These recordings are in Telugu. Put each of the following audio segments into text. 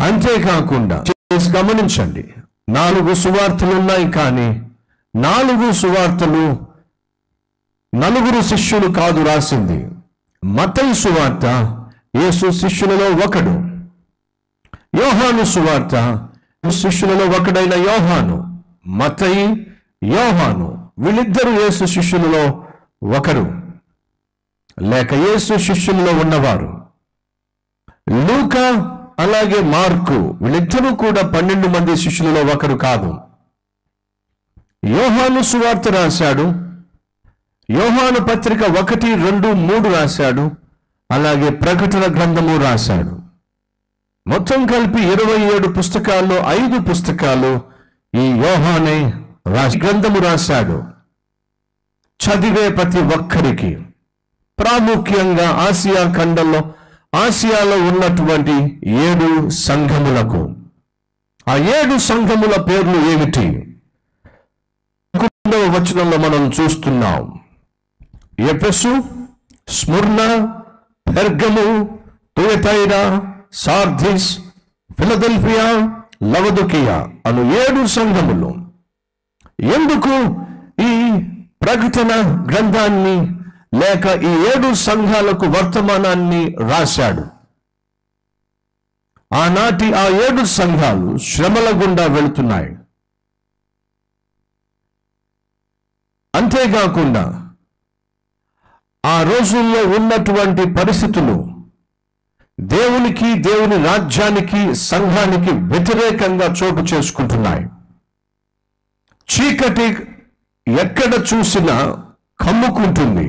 అంతేకాకుండా చేసి గమనించండి నాలుగు సువార్తలు ఉన్నాయి కానీ నాలుగు సువార్తలు నలుగురు శిష్యులు కాదు రాసింది మతయి సువార్త యేసు శిష్యులలో ఒకడు యోహాను సువార్త శిష్యులలో ఒకడైన యోహాను మతయి యోహాను వీళ్ళిద్దరూ యేసు శిష్యులలో ఒకరు లేక యేసు శిష్యులలో ఉన్నవారు లూకా అలాగే మార్కు వీళ్ళిద్దరూ కూడా పన్నెండు మంది శిష్యులలో ఒకరు కాదు యోహాను సువార్త రాశాడు యోహాను పత్రిక ఒకటి రెండు మూడు రాశాడు అలాగే ప్రకటన గ్రంథము రాశాడు మొత్తం కలిపి ఇరవై ఏడు పుస్తకాల్లో ఐదు పుస్తకాలు ఈ యోహానే రాసి గ్రంథము రాశాడు చదివే ప్రతి ఒక్కరికి ప్రాముఖ్యంగా ఆసియా ఖండంలో ఆసియాలో ఉన్నటువంటి ఏడు సంఘములకు ఆ ఏడు సంఘముల పేర్లు ఏమిటి పదకొండవ వచనంలో మనం చూస్తున్నాం ఎపెసు స్ముర్ణ పెర్గము తుయతైరా సార్ధిస్ ఫిలదెల్ఫియా లవదుకియా అను ఏడు సంఘములు ఎందుకు ఈ ప్రకటన గ్రంథాన్ని లేక ఈ ఏడు సంఘాలకు వర్తమానాన్ని రాశాడు ఆనాటి ఆ ఏడు సంఘాలు శ్రమల గుండా వెళుతున్నాయి అంతేకాకుండా ఆ రోజుల్లో ఉన్నటువంటి పరిస్థితులు దేవునికి దేవుని రాజ్యానికి సంఘానికి వ్యతిరేకంగా చోటు చేసుకుంటున్నాయి చీకటి ఎక్కడ చూసినా కమ్ముకుంటుంది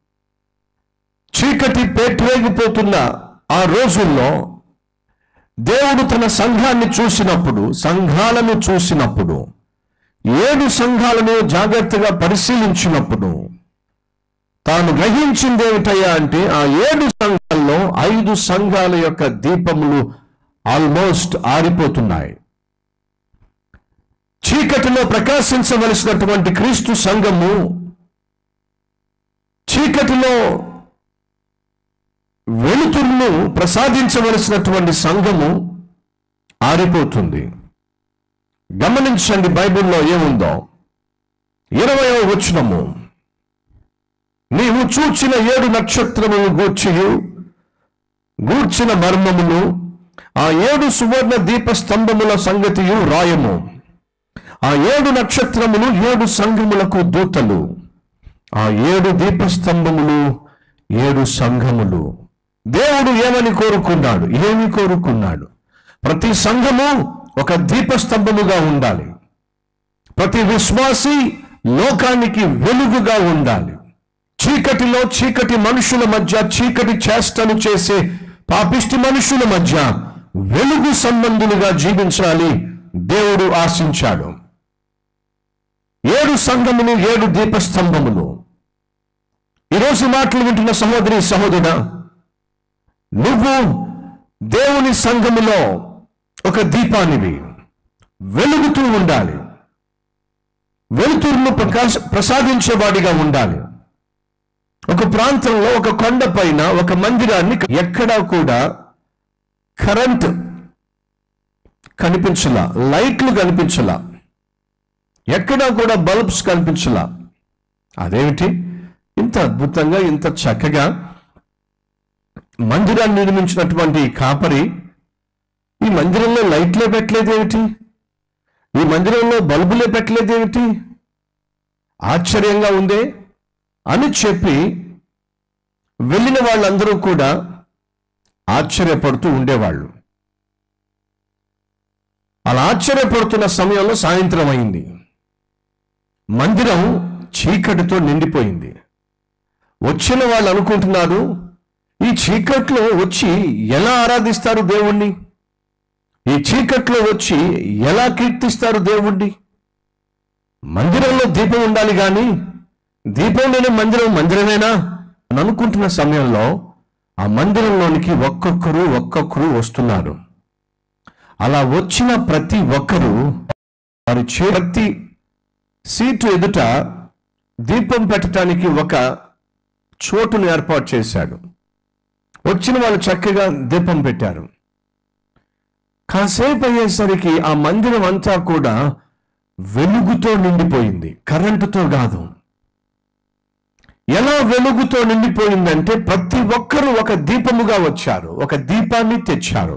చీకటి పేట్రేగిపోతున్న ఆ రోజుల్లో దేవుడు తన సంఘాన్ని చూసినప్పుడు సంఘాలను చూసినప్పుడు ఏడు సంఘాలను జాగ్రత్తగా పరిశీలించినప్పుడు తాను గ్రహించింది ఏమిటయ్యా అంటే ఆ ఏడు సంఘాల్లో ఐదు సంఘాల యొక్క దీపములు ఆల్మోస్ట్ ఆరిపోతున్నాయి చీకటిలో ప్రకాశించవలసినటువంటి క్రీస్తు సంఘము చీకటిలో వెలుతురును ప్రసాదించవలసినటువంటి సంఘము ఆరిపోతుంది గమనించండి బైబిల్లో ఏముందో ఇరవయవ వచనము నీవు చూచిన ఏడు నక్షత్రములు గూర్చియు గూర్చిన మర్మములు ఆ ఏడు సువర్ణ దీప స్తంభముల సంగతియు రాయము ఆ ఏడు నక్షత్రములు ఏడు సంఘములకు దూతలు ఆ ఏడు దీపస్తంభములు ఏడు సంఘములు దేవుడు ఏమని కోరుకున్నాడు ఏమి కోరుకున్నాడు ప్రతి సంఘము ఒక దీపస్తంభముగా ఉండాలి ప్రతి విశ్వాసి లోకానికి వెలుగుగా ఉండాలి చీకటిలో చీకటి మనుషుల మధ్య చీకటి చేష్టలు చేసే పాపిష్టి మనుషుల మధ్య వెలుగు సంబంధులుగా జీవించాలి దేవుడు ఆశించాడు ఏడు సంఘములు ఏడు దీపస్తంభములు ఈరోజు మాటలు వింటున్న సహోదరి సహోదరుడా నువ్వు దేవుని సంఘములో ఒక దీపానివి వెలుగుతూ ఉండాలి వెలుతురును ప్రకాశ ప్రసాదించేవాడిగా ఉండాలి ఒక ప్రాంతంలో ఒక కొండ పైన ఒక మందిరాన్ని ఎక్కడా కూడా కరెంట్ కనిపించలా లైట్లు కనిపించలా ఎక్కడా కూడా బల్బ్స్ కనిపించలా అదేమిటి ఇంత అద్భుతంగా ఇంత చక్కగా మందిరాన్ని నిర్మించినటువంటి ఈ కాపరి ఈ మందిరంలో లైట్లే పెట్టలేదేమిటి ఈ మందిరంలో బల్బులే పెట్టలేదేమిటి ఆశ్చర్యంగా ఉందే అని చెప్పి వెళ్ళిన వాళ్ళందరూ కూడా ఆశ్చర్యపడుతూ ఉండేవాళ్ళు అలా ఆశ్చర్యపడుతున్న సమయంలో సాయంత్రం అయింది మందిరం చీకటితో నిండిపోయింది వచ్చిన వాళ్ళు అనుకుంటున్నారు ఈ చీకట్లో వచ్చి ఎలా ఆరాధిస్తారు దేవుణ్ణి ఈ చీకట్లో వచ్చి ఎలా కీర్తిస్తారు దేవుణ్ణి మందిరంలో దీపం ఉండాలి కానీ దీపం లేని మందిరం మందిరమేనా అని అనుకుంటున్న సమయంలో ఆ మందిరంలోనికి ఒక్కొక్కరు ఒక్కొక్కరు వస్తున్నారు అలా వచ్చిన ప్రతి ఒక్కరూ వారి చేతి సీటు ఎదుట దీపం పెట్టడానికి ఒక చోటును ఏర్పాటు చేశాడు వచ్చిన వాళ్ళు చక్కగా దీపం పెట్టారు కాసేపు అయ్యేసరికి ఆ మందిరం అంతా కూడా వెలుగుతో నిండిపోయింది కరెంటుతో కాదు ఎలా వెలుగుతో నిండిపోయిందంటే ప్రతి ఒక్కరూ ఒక దీపముగా వచ్చారు ఒక దీపాన్ని తెచ్చారు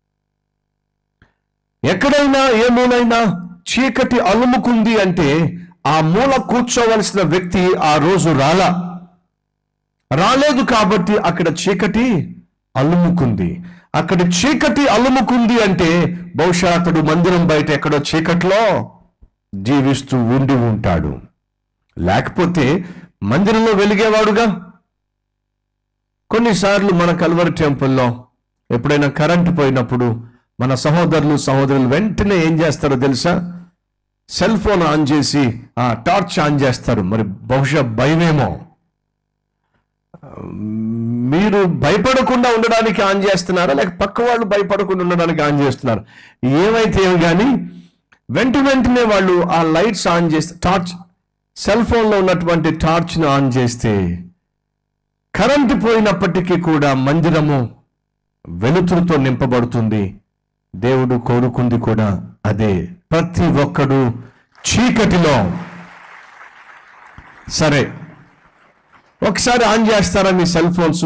ఎక్కడైనా ఏ మూలైనా చీకటి అలుముకుంది అంటే ఆ మూల కూర్చోవలసిన వ్యక్తి ఆ రోజు రాలా రాలేదు కాబట్టి అక్కడ చీకటి అలుముకుంది అక్కడ చీకటి అలుముకుంది అంటే బహుశా అతడు మందిరం బయట ఎక్కడో చీకట్లో జీవిస్తూ ఉండి ఉంటాడు లేకపోతే మందిరంలో వెలిగేవాడుగా కొన్నిసార్లు మన కల్వరి టెంపుల్లో ఎప్పుడైనా కరెంటు పోయినప్పుడు మన సహోదరులు సహోదరులు వెంటనే ఏం చేస్తారో తెలుసా సెల్ ఫోన్ ఆన్ చేసి ఆ టార్చ్ ఆన్ చేస్తారు మరి బహుశా భయమేమో మీరు భయపడకుండా ఉండడానికి ఆన్ చేస్తున్నారా లేక పక్క వాళ్ళు భయపడకుండా ఉండడానికి ఆన్ చేస్తున్నారు ఏమైతే ఏమి కానీ వెంట వెంటనే వాళ్ళు ఆ లైట్స్ ఆన్ చేస్తే టార్చ్ సెల్ ఫోన్లో ఉన్నటువంటి టార్చ్ను ఆన్ చేస్తే కరెంటు పోయినప్పటికీ కూడా మందిరము వెలుతురుతో నింపబడుతుంది దేవుడు కోరుకుంది కూడా అదే ప్రతి ఒక్కడు చీకటిలో సరే ఒకసారి ఆన్ చేస్తారా మీ సెల్ ఫోన్స్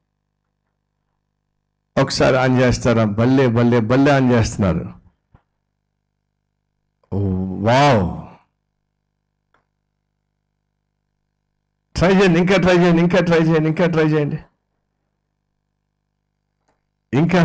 ఒకసారి ఆన్ చేస్తారా బల్లే బల్లే బల్లే ఆన్ చేస్తున్నారు ఓ, వావ్ ట్రై చేయండి ఇంకా ట్రై చేయండి ఇంకా ట్రై చేయండి ఇంకా ట్రై చేయండి ఇంకా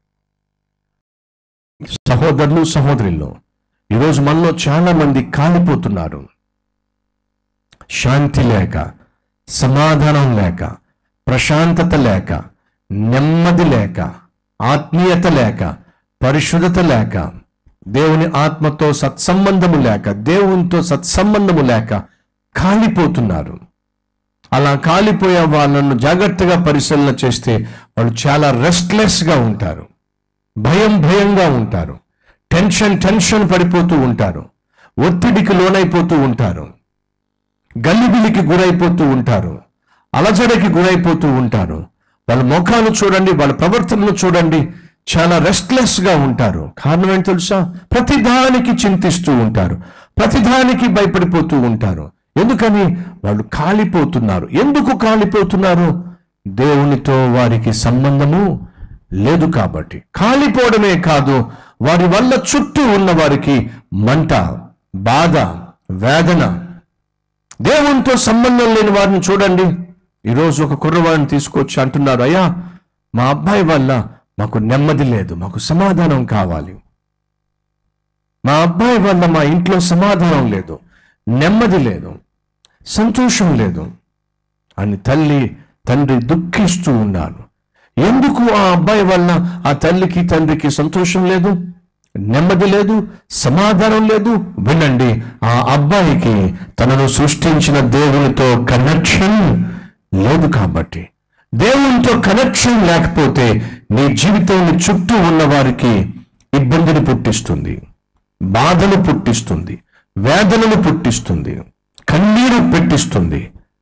సహోదరులు సహోదరులు ఈరోజు మనలో చాలా మంది కాలిపోతున్నారు శాంతి లేక సమాధానం లేక ప్రశాంతత లేక నెమ్మది లేక ఆత్మీయత లేక పరిశుద్ధత లేక దేవుని ఆత్మతో సత్సంబంధము లేక దేవునితో సత్సంబంధము లేక కాలిపోతున్నారు అలా కాలిపోయే వాళ్ళను జాగ్రత్తగా పరిశీలన చేస్తే వాళ్ళు చాలా రెస్ట్లెస్గా ఉంటారు భయం భయంగా ఉంటారు టెన్షన్ టెన్షన్ పడిపోతూ ఉంటారు ఒత్తిడికి లోనైపోతూ ఉంటారు గల్లిబిలికి గురైపోతూ ఉంటారు అలజడికి గురైపోతూ ఉంటారు వాళ్ళ ముఖాలు చూడండి వాళ్ళ ప్రవర్తనలు చూడండి చాలా రెస్ట్లెస్ గా ఉంటారు కారణం ఏంటి తెలుసా ప్రతిదానికి చింతిస్తూ ఉంటారు ప్రతిదానికి భయపడిపోతూ ఉంటారు ఎందుకని వాళ్ళు కాలిపోతున్నారు ఎందుకు కాలిపోతున్నారు దేవునితో వారికి సంబంధము లేదు కాబట్టి కాలిపోవడమే కాదు వారి వల్ల చుట్టూ ఉన్న వారికి మంట బాధ వేదన దేవునితో సంబంధం లేని వారిని చూడండి ఈరోజు ఒక కుర్రవాడిని తీసుకొచ్చి అంటున్నారు అయ్యా మా అబ్బాయి వల్ల మాకు నెమ్మది లేదు మాకు సమాధానం కావాలి మా అబ్బాయి వల్ల మా ఇంట్లో సమాధానం లేదు నెమ్మది లేదు సంతోషం లేదు అని తల్లి తండ్రి దుఃఖిస్తూ ఉన్నారు ఎందుకు ఆ అబ్బాయి వల్ల ఆ తల్లికి తండ్రికి సంతోషం లేదు నెమ్మది లేదు సమాధానం లేదు వినండి ఆ అబ్బాయికి తనను సృష్టించిన దేవునితో కనెక్షన్ లేదు కాబట్టి దేవునితో కనెక్షన్ లేకపోతే నీ జీవితాన్ని చుట్టూ ఉన్న వారికి ఇబ్బందిని పుట్టిస్తుంది బాధను పుట్టిస్తుంది వేదనను పుట్టిస్తుంది కన్నీరు పెట్టిస్తుంది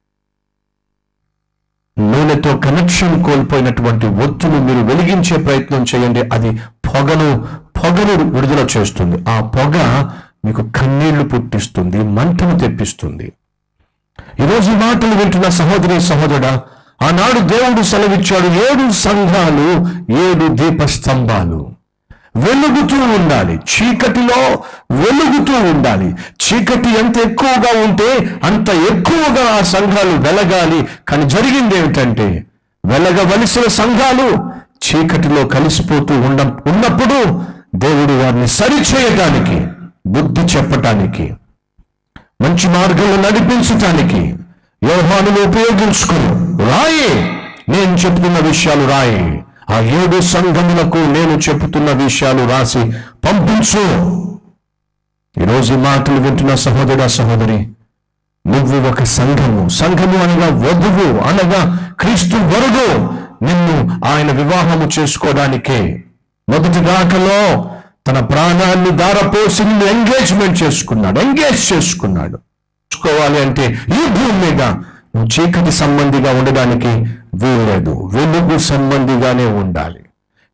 నూనెతో కనెక్షన్ కోల్పోయినటువంటి ఒత్తును మీరు వెలిగించే ప్రయత్నం చేయండి అది పొగను పొగను విడుదల చేస్తుంది ఆ పొగ మీకు కన్నీళ్లు పుట్టిస్తుంది మంటను తెప్పిస్తుంది ఈరోజు ఈ మాటలు వింటున్న సహోదరి సహోదరుడా ఆనాడు దేవుడు సెలవిచ్చాడు ఏడు సంఘాలు ఏడు దీపస్తంభాలు వెలుగుతూ ఉండాలి చీకటిలో వెలుగుతూ ఉండాలి చీకటి ఎంత ఎక్కువగా ఉంటే అంత ఎక్కువగా ఆ సంఘాలు వెలగాలి కానీ జరిగింది ఏమిటంటే వెలగవలసిన సంఘాలు చీకటిలో కలిసిపోతూ ఉండ ఉన్నప్పుడు దేవుడు వారిని సరిచేయటానికి బుద్ధి చెప్పటానికి మంచి మార్గంలో నడిపించటానికి యోహానులు ఉపయోగించుకుని రాయి నేను చెప్తున్న విషయాలు రాయి ఆ ఏడు సంఘములకు నేను చెబుతున్న విషయాలు రాసి పంపించు ఈరోజు ఈ మాటలు వింటున్న సహోదర సహోదరి నువ్వు ఒక సంఘము సంఘము అనగా వధువు అనగా క్రీస్తు వరుడు నిన్ను ఆయన వివాహము చేసుకోవడానికే మొదటి రాకలో తన ప్రాణాన్ని దారపోసి నిన్ను ఎంగేజ్మెంట్ చేసుకున్నాడు ఎంగేజ్ చేసుకున్నాడు చేసుకోవాలి అంటే ఈ భూమి మీద నువ్వు చీకటి సంబంధిగా ఉండడానికి వీల్లేదు వెలుగు సంబంధిగానే ఉండాలి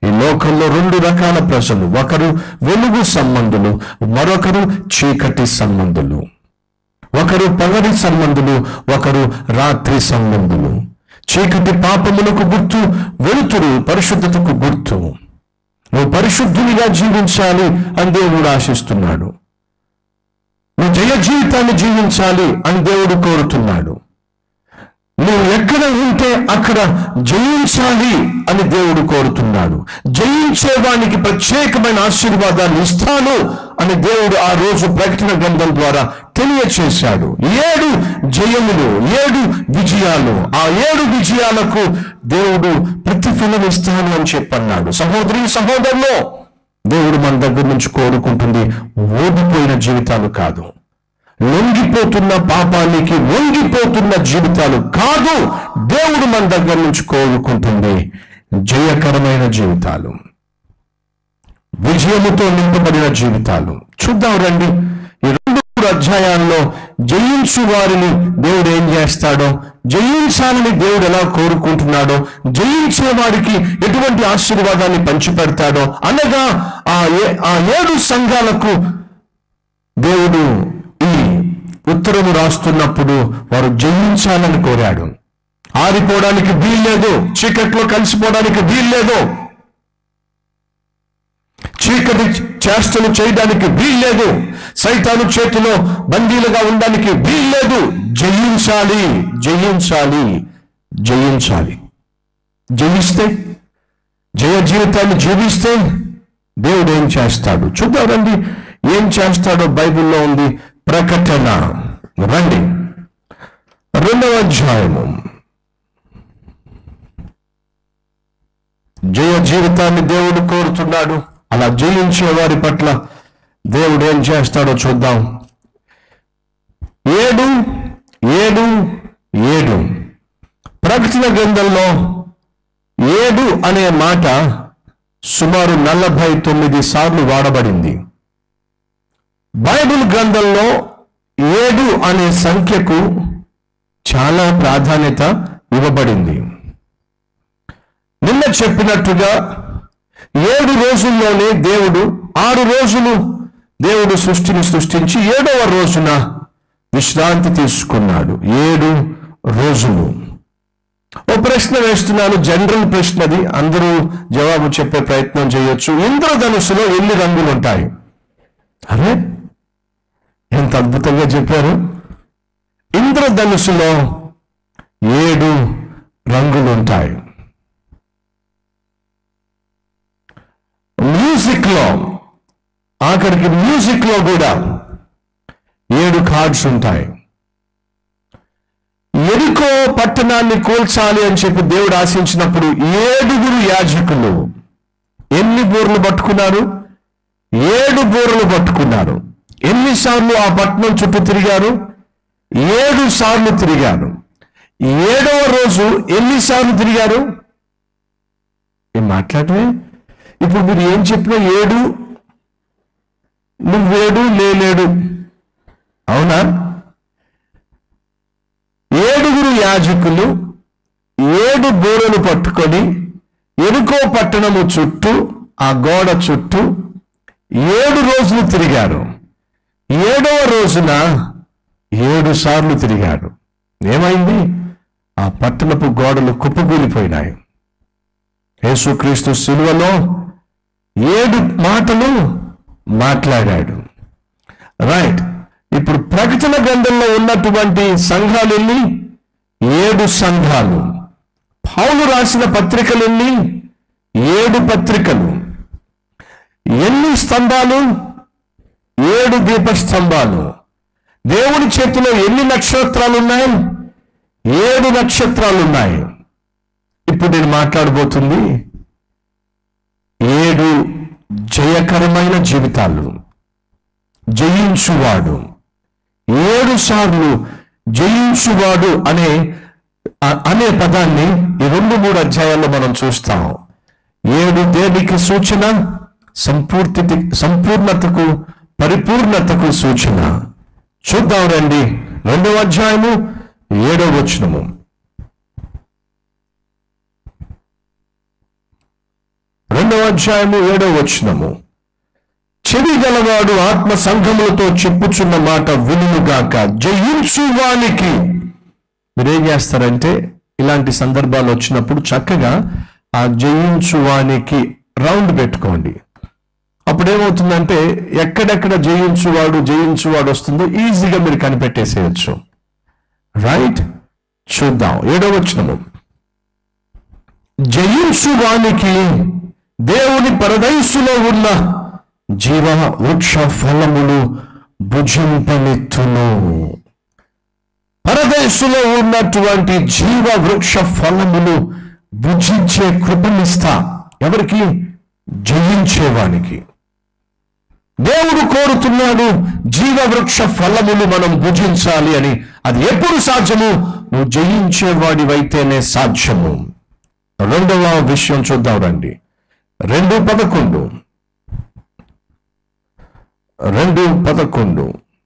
ఈ లోకంలో రెండు రకాల ప్రజలు ఒకరు వెలుగు సంబంధులు మరొకరు చీకటి సంబంధులు ఒకరు పగటి సంబంధులు ఒకరు రాత్రి సంబంధులు చీకటి పాపములకు గుర్తు వెలుతురు పరిశుద్ధతకు గుర్తు నువ్వు పరిశుద్ధునిగా జీవించాలి అని దేవుడు ఆశిస్తున్నాడు నువ్వు జయ జీవితాన్ని జీవించాలి అని దేవుడు కోరుతున్నాడు నువ్వు ఎక్కడ ఉంటే అక్కడ జయించాలి అని దేవుడు కోరుతున్నాడు జయించేవానికి ప్రత్యేకమైన ఆశీర్వాదాన్ని ఇస్తాను అని దేవుడు ఆ రోజు ప్రకటన గ్రంథం ద్వారా తెలియచేశాడు ఏడు జయములు ఏడు విజయాలు ఆ ఏడు విజయాలకు దేవుడు ప్రతిఫలం ఇస్తాను అని చెప్పన్నాడు సహోదరి సహోదరులు దేవుడు మన దగ్గర నుంచి కోరుకుంటుంది ఓడిపోయిన జీవితాలు కాదు లొంగిపోతున్న పాపానికి వంగిపోతున్న జీవితాలు కాదు దేవుడు మన దగ్గర నుంచి కోరుకుంటుంది జయకరమైన జీవితాలు విజయముతో నింపబడిన జీవితాలు చూద్దాం రండి ఈ రెండు అధ్యాయాల్లో జయించు వారిని దేవుడు ఏం చేస్తాడో జయించాలని దేవుడు ఎలా కోరుకుంటున్నాడో జయించే వారికి ఎటువంటి ఆశీర్వాదాన్ని పంచిపెడతాడో అనగా ఆ ఏ- ఆ ఏడు సంఘాలకు దేవుడు ఈ ఉత్తరము రాస్తున్నప్పుడు వారు జయించాలని కోరాడు ఆరిపోవడానికి వీల్లేదు చీకట్లో కలిసిపోవడానికి వీల్లేదు చీకటి చేష్టలు చేయడానికి వీల్లేదు సైతాను చేతిలో బందీలుగా ఉండడానికి వీల్లేదు జయించాలి జయించాలి జయించాలి జయిస్తే జయ జీవితాన్ని జీవిస్తే దేవుడు ఏం చేస్తాడు చూద్దాం రండి ఏం చేస్తాడో బైబిల్లో ఉంది ప్రకటన రండి రెండవ అధ్యాయము జయ జీవితాన్ని దేవుడు కోరుతున్నాడు అలా జయించే వారి పట్ల దేవుడు ఏం చేస్తాడో చూద్దాం ఏడు ఏడు ఏడు ప్రకటన గ్రంథంలో ఏడు అనే మాట సుమారు నలభై తొమ్మిది సార్లు వాడబడింది బైబిల్ గ్రంథంలో ఏడు అనే సంఖ్యకు చాలా ప్రాధాన్యత ఇవ్వబడింది నిన్న చెప్పినట్టుగా ఏడు రోజుల్లోనే దేవుడు ఆరు రోజులు దేవుడు సృష్టిని సృష్టించి ఏడవ రోజున విశ్రాంతి తీసుకున్నాడు ఏడు రోజులు ఓ ప్రశ్న వేస్తున్నాను జనరల్ ప్రశ్నది అందరూ జవాబు చెప్పే ప్రయత్నం చేయొచ్చు ఇంద్రధనుసులో ఎన్ని రంగులు ఉంటాయి అరే ఎంత అద్భుతంగా చెప్పారు ఇంద్రధనుసులో ఏడు రంగులు ఉంటాయి మ్యూజిక్ లో ఆఖరికి మ్యూజిక్ లో కూడా ఏడు కార్డ్స్ ఉంటాయి ఎరికో పట్టణాన్ని కూల్చాలి అని చెప్పి దేవుడు ఆశించినప్పుడు ఏడుగురు యాజకులు ఎన్ని బూరలు పట్టుకున్నారు ఏడు బూరలు పట్టుకున్నారు ఎన్నిసార్లు ఆ పట్టణం చుట్టూ తిరిగారు ఏడు సార్లు తిరిగారు ఏడవ రోజు ఎన్నిసార్లు తిరిగారు ఏం మాట్లాడమే ఇప్పుడు మీరు ఏం చెప్పినా ఏడు నువ్వేడు లేలేడు అవునా ఏడుగురు యాజకులు ఏడు బూరలు పట్టుకొని ఎరుకో పట్టణము చుట్టూ ఆ గోడ చుట్టూ ఏడు రోజులు తిరిగారు ఏడవ రోజున ఏడు సార్లు తిరిగాడు ఏమైంది ఆ పట్టణపు గోడలు కుప్పకూలిపోయినాయి యేసుక్రీస్తు శిలువలో ఏడు మాటలు మాట్లాడాడు రైట్ ఇప్పుడు ప్రకటన గ్రంథంలో ఉన్నటువంటి సంఘాలు ఎన్ని ఏడు సంఘాలు పౌలు రాసిన పత్రికలు ఎన్ని ఏడు పత్రికలు ఎన్ని స్తంభాలు ఏడు దీపస్తంభాలు దేవుని చేతిలో ఎన్ని నక్షత్రాలు ఉన్నాయి ఏడు నక్షత్రాలు ఉన్నాయి ఇప్పుడు నేను మాట్లాడబోతుంది ఏడు జయకరమైన జీవితాలు జయించువాడు ఏడు సార్లు జయించువాడు అనే అ- అనే పదాన్ని ఈ రెండు మూడు అధ్యాయాల్లో మనం చూస్తాం ఏడు దేనికి సూచన సంపూర్తి సంపూర్ణతకు పరిపూర్ణతకు సూచన చూద్దాం రండి రెండవ అధ్యాయము ఏడవ వచనము రెండవ రెండవ అధ్యాయము ఏడవ వచనము చెవి గలవాడు ఆత్మ సంఘములతో చెప్పుచున్న మాట వినుగాక జయించు వానికి మీరేం చేస్తారంటే ఇలాంటి సందర్భాలు వచ్చినప్పుడు చక్కగా ఆ జయించు వానికి రౌండ్ పెట్టుకోండి అప్పుడు ఏమవుతుందంటే ఎక్కడెక్కడ జయించువాడు జయించువాడు వస్తుందో ఈజీగా మీరు కనిపెట్టేసేయచ్చు రైట్ చూద్దాం ఏడవ వచనము జయించు వానికి దేవుని పరదైసులో ఉన్న జీవ వృక్ష ఫలములు భుజింపనెత్తును పరదేశులో ఉన్నటువంటి జీవ వృక్ష ఫలములు భుజించే కృపనిస్తా ఎవరికి జయించేవానికి దేవుడు కోరుతున్నాడు జీవ వృక్ష ఫలములు మనం భుజించాలి అని అది ఎప్పుడు సాధ్యము నువ్వు జయించేవాడివైతేనే సాధ్యము రెండవ విషయం చూద్దాం రండి రెండు పదకొండు రెండు పదకొండు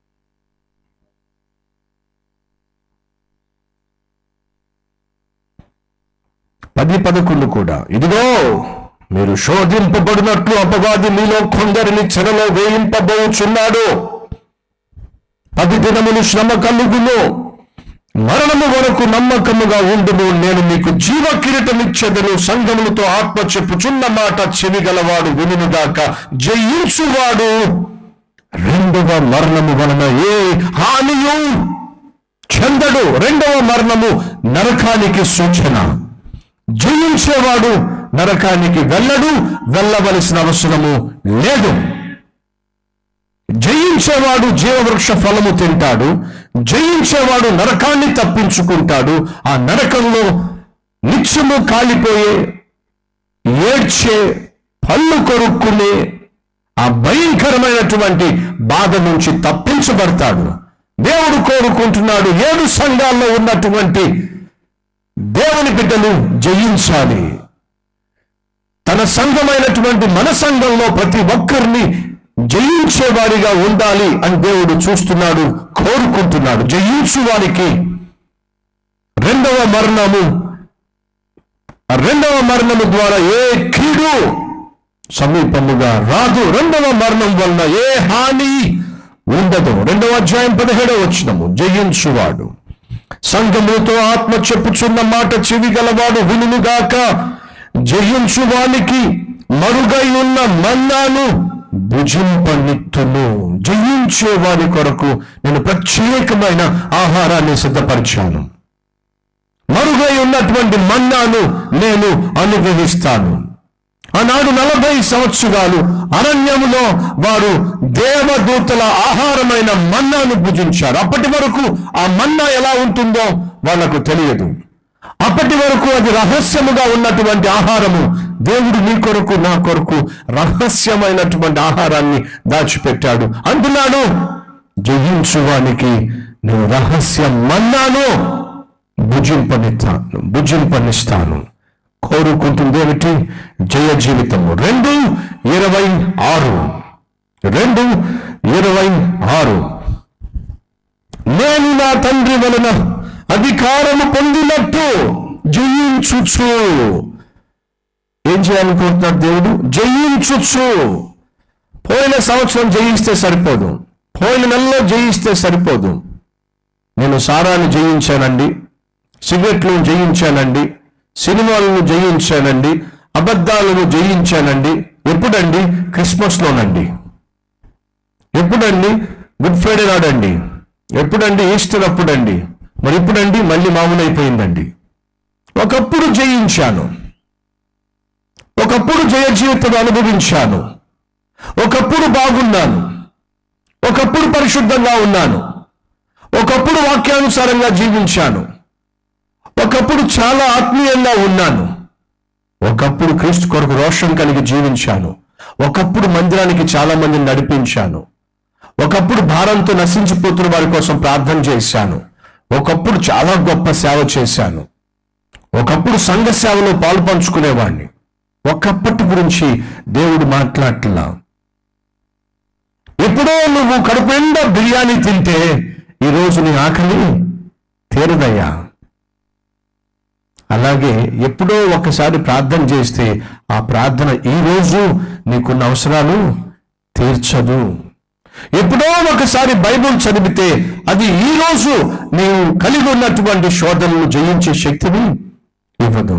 పది పదకొండు కూడా ఇదిగో మీరు శోధింపబడినట్లు అపవాది మీలో కొందరిని చెరలో వేయింపబోచున్నాడు పది దినములు శ్రమ కలుగును మరణము వరకు నమ్మకముగా ఉండును నేను మీకు జీవ కిరీటమిచ్చేదను సంగములతో ఆత్మ చెప్పుచున్న మాట చెవిగలవాడు వినుగాక జయించువాడు రెండవ మరణము వలన ఏ హానియు చెందడు రెండవ మరణము నరకానికి సూచన జయించేవాడు నరకానికి వెళ్ళడు వెళ్ళవలసిన అవసరము లేదు జయించేవాడు జీవవృక్ష ఫలము తింటాడు జయించేవాడు నరకాన్ని తప్పించుకుంటాడు ఆ నరకంలో నిత్యము కాలిపోయే ఏడ్చే పళ్ళు కొరుక్కునే ఆ భయంకరమైనటువంటి బాధ నుంచి తప్పించబడతాడు దేవుడు కోరుకుంటున్నాడు ఏడు సంఘాల్లో ఉన్నటువంటి దేవుని బిడ్డలు జయించాలి తన సంఘమైనటువంటి మన సంఘంలో ప్రతి ఒక్కరిని జయించేవారిగా ఉండాలి అని దేవుడు చూస్తున్నాడు కోరుకుంటున్నాడు జయించు వారికి రెండవ మరణము ఆ రెండవ మరణము ద్వారా ఏ కీడు సమీపముగా రాదు రెండవ మరణం వలన ఏ హాని ఉండదు రెండవ అధ్యాయం పదిహేడవ వచ్చినము జయించువాడు సంఘములతో ఆత్మ చెప్పుచున్న మాట చెవి గలవాడు వినుగాక జయించువానికి మరుగై ఉన్న మన్నాను భుజింపనిత్తును జయించే వారి కొరకు నేను ప్రత్యేకమైన ఆహారాన్ని సిద్ధపరిచాను మరుగై ఉన్నటువంటి మన్నాను నేను అనుగ్రహిస్తాను ఆనాడు నలభై సంవత్సరాలు అరణ్యములో వారు దేవదూతల ఆహారమైన మన్నాను భుజించారు అప్పటి వరకు ఆ మన్నా ఎలా ఉంటుందో వాళ్ళకు తెలియదు అప్పటి వరకు అది రహస్యముగా ఉన్నటువంటి ఆహారము దేవుడు నీ కొరకు నా కొరకు రహస్యమైనటువంటి ఆహారాన్ని దాచిపెట్టాడు అంటున్నాడు జయించువానికి నేను రహస్య మన్నాను భుజింపనిస్తాను భుజింపనిస్తాను కోరుకుంటుంది ఏమిటి జయ జీవితము రెండు ఇరవై ఆరు రెండు ఇరవై ఆరు నేను నా తండ్రి వలన అధికారము పొందినట్టు జయించుచు ఏం చేయాలనుకుంటున్నాడు దేవుడు జయించుచు పోయిన సంవత్సరం జయిస్తే సరిపోదు పోయిన నెలలో జయిస్తే సరిపోదు నేను సారాన్ని జయించానండి సిగరెట్లను జయించానండి సినిమాలను జయించానండి అబద్ధాలను జయించానండి ఎప్పుడండి క్రిస్మస్లోనండి ఎప్పుడండి గుడ్ ఫ్రైడే నాడండి ఎప్పుడండి ఈస్టర్ అప్పుడండి మరి ఇప్పుడండి మళ్ళీ మామూలైపోయిందండి ఒకప్పుడు జయించాను ఒకప్పుడు జయ జీవితం అనుభవించాను ఒకప్పుడు బాగున్నాను ఒకప్పుడు పరిశుద్ధంగా ఉన్నాను ఒకప్పుడు వాక్యానుసారంగా జీవించాను ఒకప్పుడు చాలా ఆత్మీయంగా ఉన్నాను ఒకప్పుడు క్రీస్తు కొరకు రోషం కలిగి జీవించాను ఒకప్పుడు మందిరానికి చాలా మందిని నడిపించాను ఒకప్పుడు భారంతో నశించిపోతున్న వారి కోసం ప్రార్థన చేశాను ఒకప్పుడు చాలా గొప్ప సేవ చేశాను ఒకప్పుడు సంఘ సేవలో పాలు పంచుకునేవాడిని ఒకప్పటి గురించి దేవుడు మాట్లాడట్లా ఎప్పుడో నువ్వు కడుపు నిండా బిర్యానీ తింటే ఈరోజు నీ ఆకలి తీరదయ్యా అలాగే ఎప్పుడో ఒకసారి ప్రార్థన చేస్తే ఆ ప్రార్థన ఈ రోజు నీకున్న అవసరాలు తీర్చదు ఎప్పుడో ఒకసారి బైబుల్ చదివితే అది ఈ రోజు నీవు కలిగి ఉన్నటువంటి శోధనలు జయించే శక్తిని ఇవ్వదు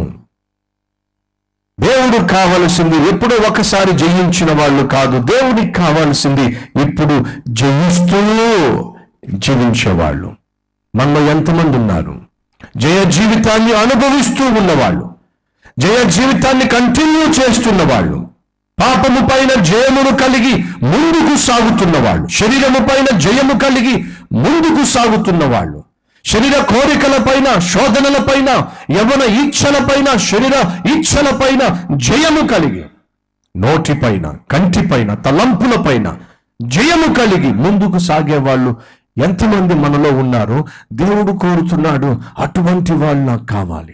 దేవుడు కావలసింది ఎప్పుడో ఒకసారి జయించిన వాళ్ళు కాదు దేవుడికి కావాల్సింది ఇప్పుడు జయిస్తూ జీవించేవాళ్ళు మనలో ఎంతమంది ఉన్నారు జయ జీవితాన్ని అనుభవిస్తూ ఉన్నవాళ్ళు జయ జీవితాన్ని కంటిన్యూ చేస్తున్న వాళ్ళు పాపము పైన జయమును కలిగి ముందుకు సాగుతున్న వాళ్ళు శరీరము పైన జయము కలిగి ముందుకు సాగుతున్న వాళ్ళు శరీర కోరికల పైన శోధనల పైన యవన ఇచ్ఛల పైన శరీర ఇచ్ఛల పైన జయము కలిగి నోటి పైన కంటి పైన తలంపుల పైన జయము కలిగి ముందుకు సాగే వాళ్ళు ఎంతమంది మనలో ఉన్నారో దేవుడు కోరుతున్నాడు అటువంటి వాళ్ళు నాకు కావాలి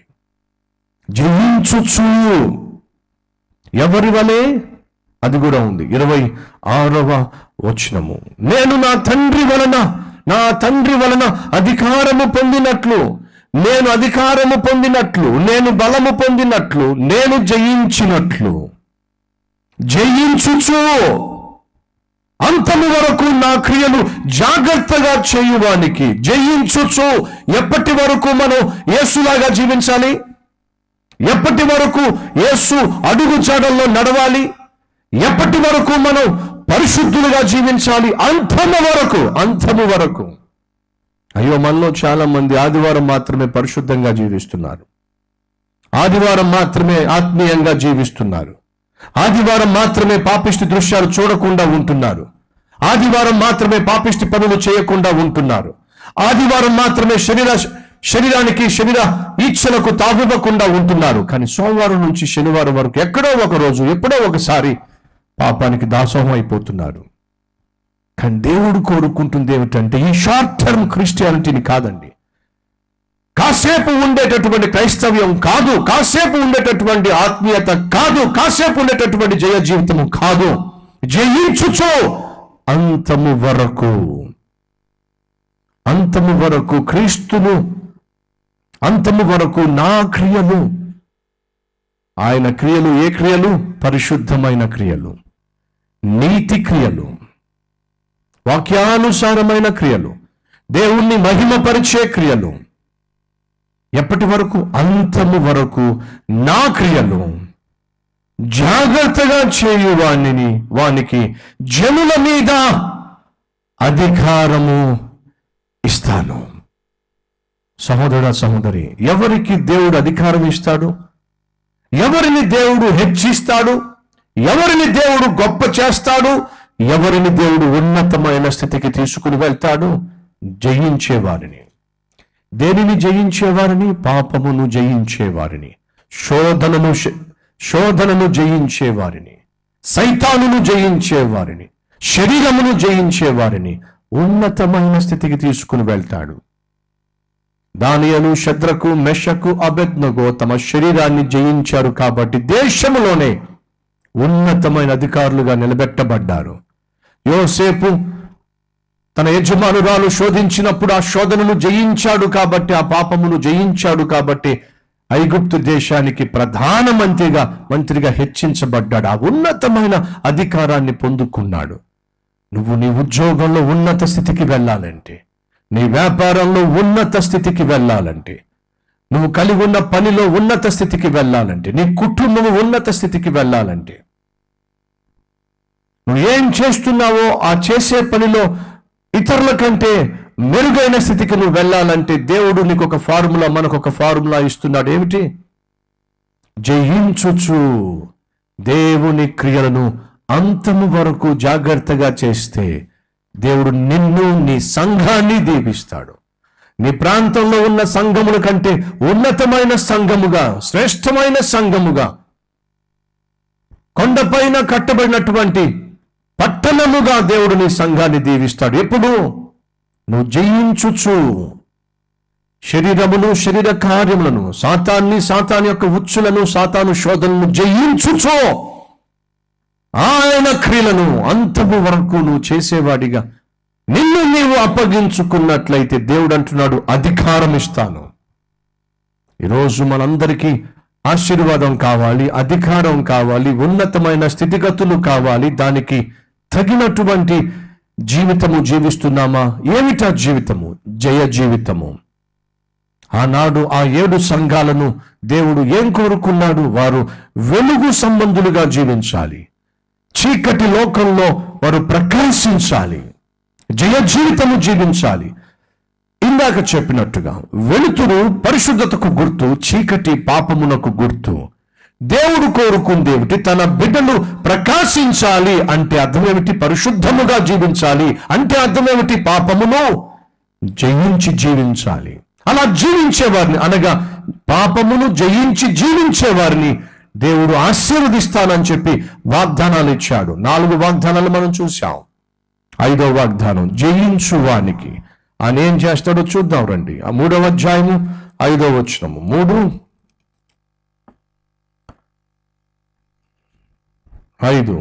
జయించుచు ఎవరి వలె అది కూడా ఉంది ఇరవై ఆరవ వచనము నేను నా తండ్రి వలన నా తండ్రి వలన అధికారము పొందినట్లు నేను అధికారము పొందినట్లు నేను బలము పొందినట్లు నేను జయించినట్లు జయించుచు అంతము వరకు నా క్రియలు జాగ్రత్తగా చేయువానికి జయించుచు ఎప్పటి వరకు మనం యేసులాగా జీవించాలి ఎప్పటి వరకు యేసు అడుగు జాడల్లో నడవాలి ఎప్పటి వరకు మనం పరిశుద్ధులుగా జీవించాలి అంతము వరకు అంతము వరకు అయ్యో మనలో చాలా మంది ఆదివారం మాత్రమే పరిశుద్ధంగా జీవిస్తున్నారు ఆదివారం మాత్రమే ఆత్మీయంగా జీవిస్తున్నారు ఆదివారం మాత్రమే పాపిష్టి దృశ్యాలు చూడకుండా ఉంటున్నారు ఆదివారం మాత్రమే పాపిష్టి పనులు చేయకుండా ఉంటున్నారు ఆదివారం మాత్రమే శరీర శరీరానికి శరీర ఈచ్ఛలకు తావివ్వకుండా ఉంటున్నారు కానీ సోమవారం నుంచి శనివారం వరకు ఎక్కడో ఒక రోజు ఎప్పుడో ఒకసారి పాపానికి దాసోహం అయిపోతున్నారు కానీ దేవుడు కోరుకుంటుంది ఏమిటంటే ఈ షార్ట్ టర్మ్ క్రిస్టియానిటీని కాదండి కాసేపు ఉండేటటువంటి క్రైస్తవ్యం కాదు కాసేపు ఉండేటటువంటి ఆత్మీయత కాదు కాసేపు ఉండేటటువంటి జయ జీవితము కాదు జయించుచు అంతము వరకు అంతము వరకు క్రీస్తును అంతము వరకు నా క్రియలు ఆయన క్రియలు ఏ క్రియలు పరిశుద్ధమైన క్రియలు నీతి క్రియలు వాక్యానుసారమైన క్రియలు దేవుణ్ణి మహిమపరిచే క్రియలు ఎప్పటి వరకు అంతము వరకు నా క్రియలు జాగ్రత్తగా చేయు వాణిని వానికి జనుల మీద అధికారము ఇస్తాను సహోదరుడ సహోదరి ఎవరికి దేవుడు అధికారం ఇస్తాడు ఎవరిని దేవుడు హెచ్చిస్తాడు ఎవరిని దేవుడు గొప్ప చేస్తాడు ఎవరిని దేవుడు ఉన్నతమైన స్థితికి తీసుకుని వెళ్తాడు జయించేవారిని దేనిని జయించేవారిని పాపమును జయించేవారిని శోధనను శ- శోధనను జయించేవారిని సైతానును జయించేవారిని శరీరమును జయించేవారిని ఉన్నతమైన స్థితికి తీసుకుని వెళ్తాడు దానియలు శద్రకు మెషకు అబెద్నగో తమ శరీరాన్ని జయించారు కాబట్టి దేశములోనే ఉన్నతమైన అధికారులుగా నిలబెట్టబడ్డారు యోసేపు తన యజమానురాలు శోధించినప్పుడు ఆ శోధనను జయించాడు కాబట్టి ఆ పాపమును జయించాడు కాబట్టి ఐగుప్తు దేశానికి ప్రధానమంత్రిగా మంత్రిగా హెచ్చించబడ్డాడు ఆ ఉన్నతమైన అధికారాన్ని పొందుకున్నాడు నువ్వు నీ ఉద్యోగంలో ఉన్నత స్థితికి వెళ్ళాలంటే నీ వ్యాపారంలో ఉన్నత స్థితికి వెళ్ళాలంటే నువ్వు కలిగి ఉన్న పనిలో ఉన్నత స్థితికి వెళ్ళాలంటే నీ కుటుంబం ఉన్నత స్థితికి వెళ్ళాలంటే నువ్వు ఏం చేస్తున్నావో ఆ చేసే పనిలో ఇతరుల కంటే మెరుగైన స్థితికి నువ్వు వెళ్ళాలంటే దేవుడు నీకు ఒక ఫార్ములా మనకు ఒక ఫార్ములా ఇస్తున్నాడు ఏమిటి జయించుచు దేవుని క్రియలను అంతము వరకు జాగ్రత్తగా చేస్తే దేవుడు నిన్ను నీ సంఘాన్ని దీవిస్తాడు నీ ప్రాంతంలో ఉన్న సంఘముల కంటే ఉన్నతమైన సంఘముగా శ్రేష్టమైన సంఘముగా కొండపైన కట్టబడినటువంటి పట్టణముగా దేవుడు నీ సంఘాన్ని దీవిస్తాడు ఎప్పుడు నువ్వు జయించుచు శరీరమును శరీర కార్యములను సాతాన్ని సాతాన్ యొక్క ఉచ్చులను సాతాను శోధనను జయించుచు ఆయన క్రియలను అంతము వరకు నువ్వు చేసేవాడిగా నిన్ను నీవు అప్పగించుకున్నట్లయితే దేవుడు అంటున్నాడు అధికారం ఇస్తాను ఈరోజు మనందరికీ ఆశీర్వాదం కావాలి అధికారం కావాలి ఉన్నతమైన స్థితిగతులు కావాలి దానికి తగినటువంటి జీవితము జీవిస్తున్నామా ఏమిటా జీవితము జయ జీవితము ఆనాడు ఆ ఏడు సంఘాలను దేవుడు ఏం కోరుకున్నాడు వారు వెలుగు సంబంధులుగా జీవించాలి చీకటి లోకంలో వారు ప్రకాశించాలి జయ జీవితము జీవించాలి ఇందాక చెప్పినట్టుగా వెలుతురు పరిశుద్ధతకు గుర్తు చీకటి పాపమునకు గుర్తు దేవుడు కోరుకుంది ఏమిటి తన బిడ్డలు ప్రకాశించాలి అంటే అర్థమేమిటి పరిశుద్ధముగా జీవించాలి అంటే అర్థమేమిటి పాపమును జయించి జీవించాలి అలా జీవించే వారిని అనగా పాపమును జయించి జీవించే వారిని దేవుడు ఆశీర్వదిస్తానని చెప్పి వాగ్దానాలు ఇచ్చాడు నాలుగు వాగ్దానాలు మనం చూసాం ఐదో వాగ్దానం జయించు వానికి ఆయన ఏం చేస్తాడో చూద్దాం రండి ఆ మూడవ అధ్యాయము ఐదో వచనము మూడు ఐదు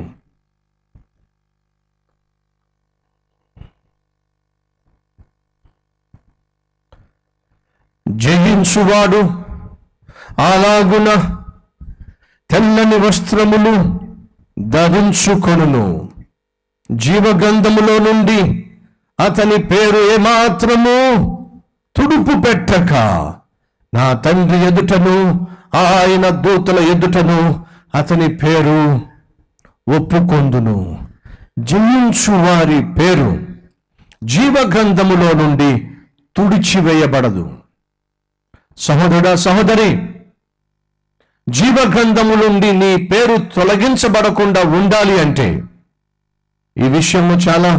జయించువాడు అలాగున తెల్లని వస్త్రములు ధరించుకొనును జీవగంధములో నుండి అతని పేరు ఏమాత్రము తుడుపు పెట్టక నా తండ్రి ఎదుటను ఆయన దూతల ఎదుటను అతని పేరు ఒప్పుకొందును జయించు వారి పేరు జీవగ్రంథములో నుండి తుడిచివేయబడదు సహోదరుడా సహోదరి జీవగ్రంథము నుండి నీ పేరు తొలగించబడకుండా ఉండాలి అంటే ఈ విషయము చాలా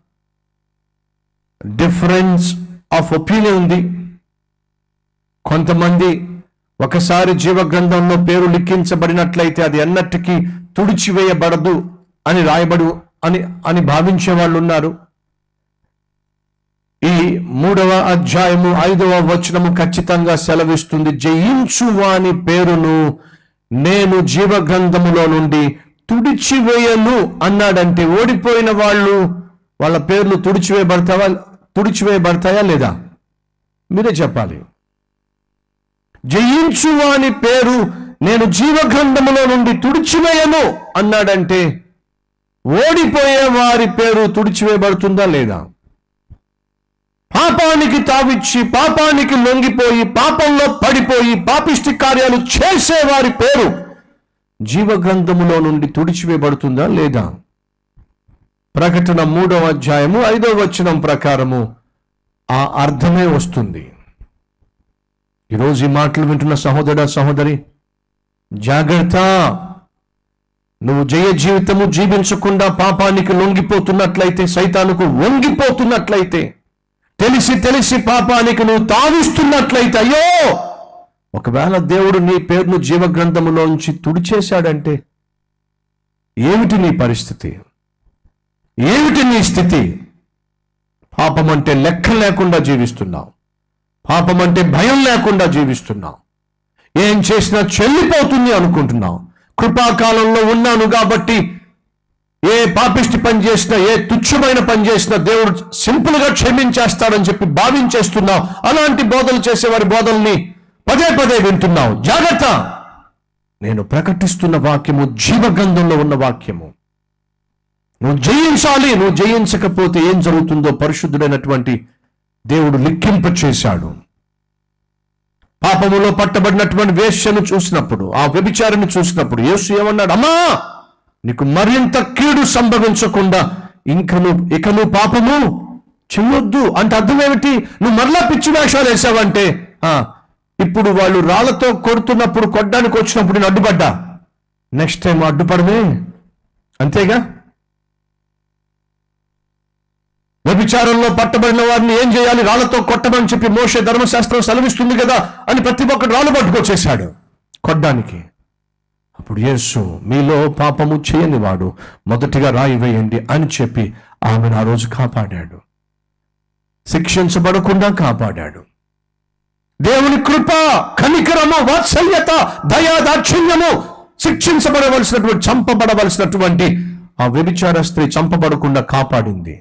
డిఫరెన్స్ ఆఫ్ ఒపీనియన్ ఉంది కొంతమంది ఒకసారి జీవగ్రంథంలో పేరు లిఖించబడినట్లయితే అది ఎన్నటికీ తుడిచివేయబడదు అని రాయబడు అని అని భావించే వాళ్ళు ఉన్నారు ఈ మూడవ అధ్యాయము ఐదవ వచనము ఖచ్చితంగా సెలవిస్తుంది జయించు వాని పేరును నేను జీవగ్రంథములో నుండి తుడిచివేయను అన్నాడంటే ఓడిపోయిన వాళ్ళు వాళ్ళ పేర్లు తుడిచివేయబడతావా తుడిచివేయబడతాయా లేదా మీరే చెప్పాలి జయించు వాని పేరు నేను జీవగ్రంథములో నుండి తుడిచివేయను అన్నాడంటే ఓడిపోయే వారి పేరు తుడిచివేయబడుతుందా లేదా పాపానికి తావిచ్చి పాపానికి లొంగిపోయి పాపంలో పడిపోయి పాపిష్టి కార్యాలు చేసే వారి పేరు జీవగ్రంథములో నుండి తుడిచివేయబడుతుందా లేదా ప్రకటన మూడవ అధ్యాయము ఐదవ వచనం ప్రకారము ఆ అర్థమే వస్తుంది ఈరోజు ఈ మాటలు వింటున్న సహోదర సహోదరి జాగ్రత్త నువ్వు జయ జీవితము జీవించకుండా పాపానికి లొంగిపోతున్నట్లయితే సైతానుకు వంగిపోతున్నట్లయితే తెలిసి తెలిసి పాపానికి నువ్వు తావిస్తున్నట్లయితే అయ్యో ఒకవేళ దేవుడు నీ పేరును జీవగ్రంథములోంచి తుడిచేశాడంటే ఏమిటి నీ పరిస్థితి ఏమిటి నీ స్థితి పాపం అంటే లెక్క లేకుండా జీవిస్తున్నావు పాపం అంటే భయం లేకుండా జీవిస్తున్నావు ఏం చేసినా చెల్లిపోతుంది అనుకుంటున్నావు కృపాకాలంలో ఉన్నాను కాబట్టి ఏ పాపిష్టి పని చేసినా ఏ తుచ్చమైన పని చేసినా దేవుడు సింపుల్ గా క్షమించేస్తాడని చెప్పి భావించేస్తున్నావు అలాంటి బోధలు చేసేవారి బోధల్ని పదే పదే వింటున్నావు జాగ్రత్త నేను ప్రకటిస్తున్న వాక్యము జీవగంధంలో ఉన్న వాక్యము నువ్వు జయించాలి నువ్వు జయించకపోతే ఏం జరుగుతుందో పరిశుద్ధుడైనటువంటి దేవుడు లిఖింప చేశాడు పాపములో పట్టబడినటువంటి వేశ్యను చూసినప్పుడు ఆ వ్యభిచారిని చూసినప్పుడు యేసు ఏమన్నాడు అమ్మా నీకు మరింత కీడు సంభవించకుండా ఇంక నువ్వు ఇక నువ్వు పాపము చెయ్యొద్దు అంటే అర్థం ఏమిటి నువ్వు మరలా పిచ్చి వేషాలు వేసావంటే ఆ, ఇప్పుడు వాళ్ళు రాళ్లతో కొడుతున్నప్పుడు కొట్టడానికి వచ్చినప్పుడు నేను అడ్డుపడ్డా నెక్స్ట్ టైం అడ్డుపడమే అంతేగా వ్యభిచారంలో పట్టబడిన వారిని ఏం చేయాలి రాళ్లతో కొట్టమని చెప్పి మోసే ధర్మశాస్త్రం సెలవిస్తుంది కదా అని ప్రతి ఒక్కరు రాళ్ళు పట్టుకొచ్చేశాడు కొట్టడానికి అప్పుడు యేసు మీలో పాపము చేయని వాడు మొదటిగా రాయి వేయండి అని చెప్పి ఆమెను ఆ రోజు కాపాడాడు శిక్షించబడకుండా కాపాడాడు దేవుని కృప కనికరము వాత్సల్యత దయా దాక్షిణ్యము శిక్షించబడవలసినటువంటి చంపబడవలసినటువంటి ఆ వ్యభిచార స్త్రీ చంపబడకుండా కాపాడింది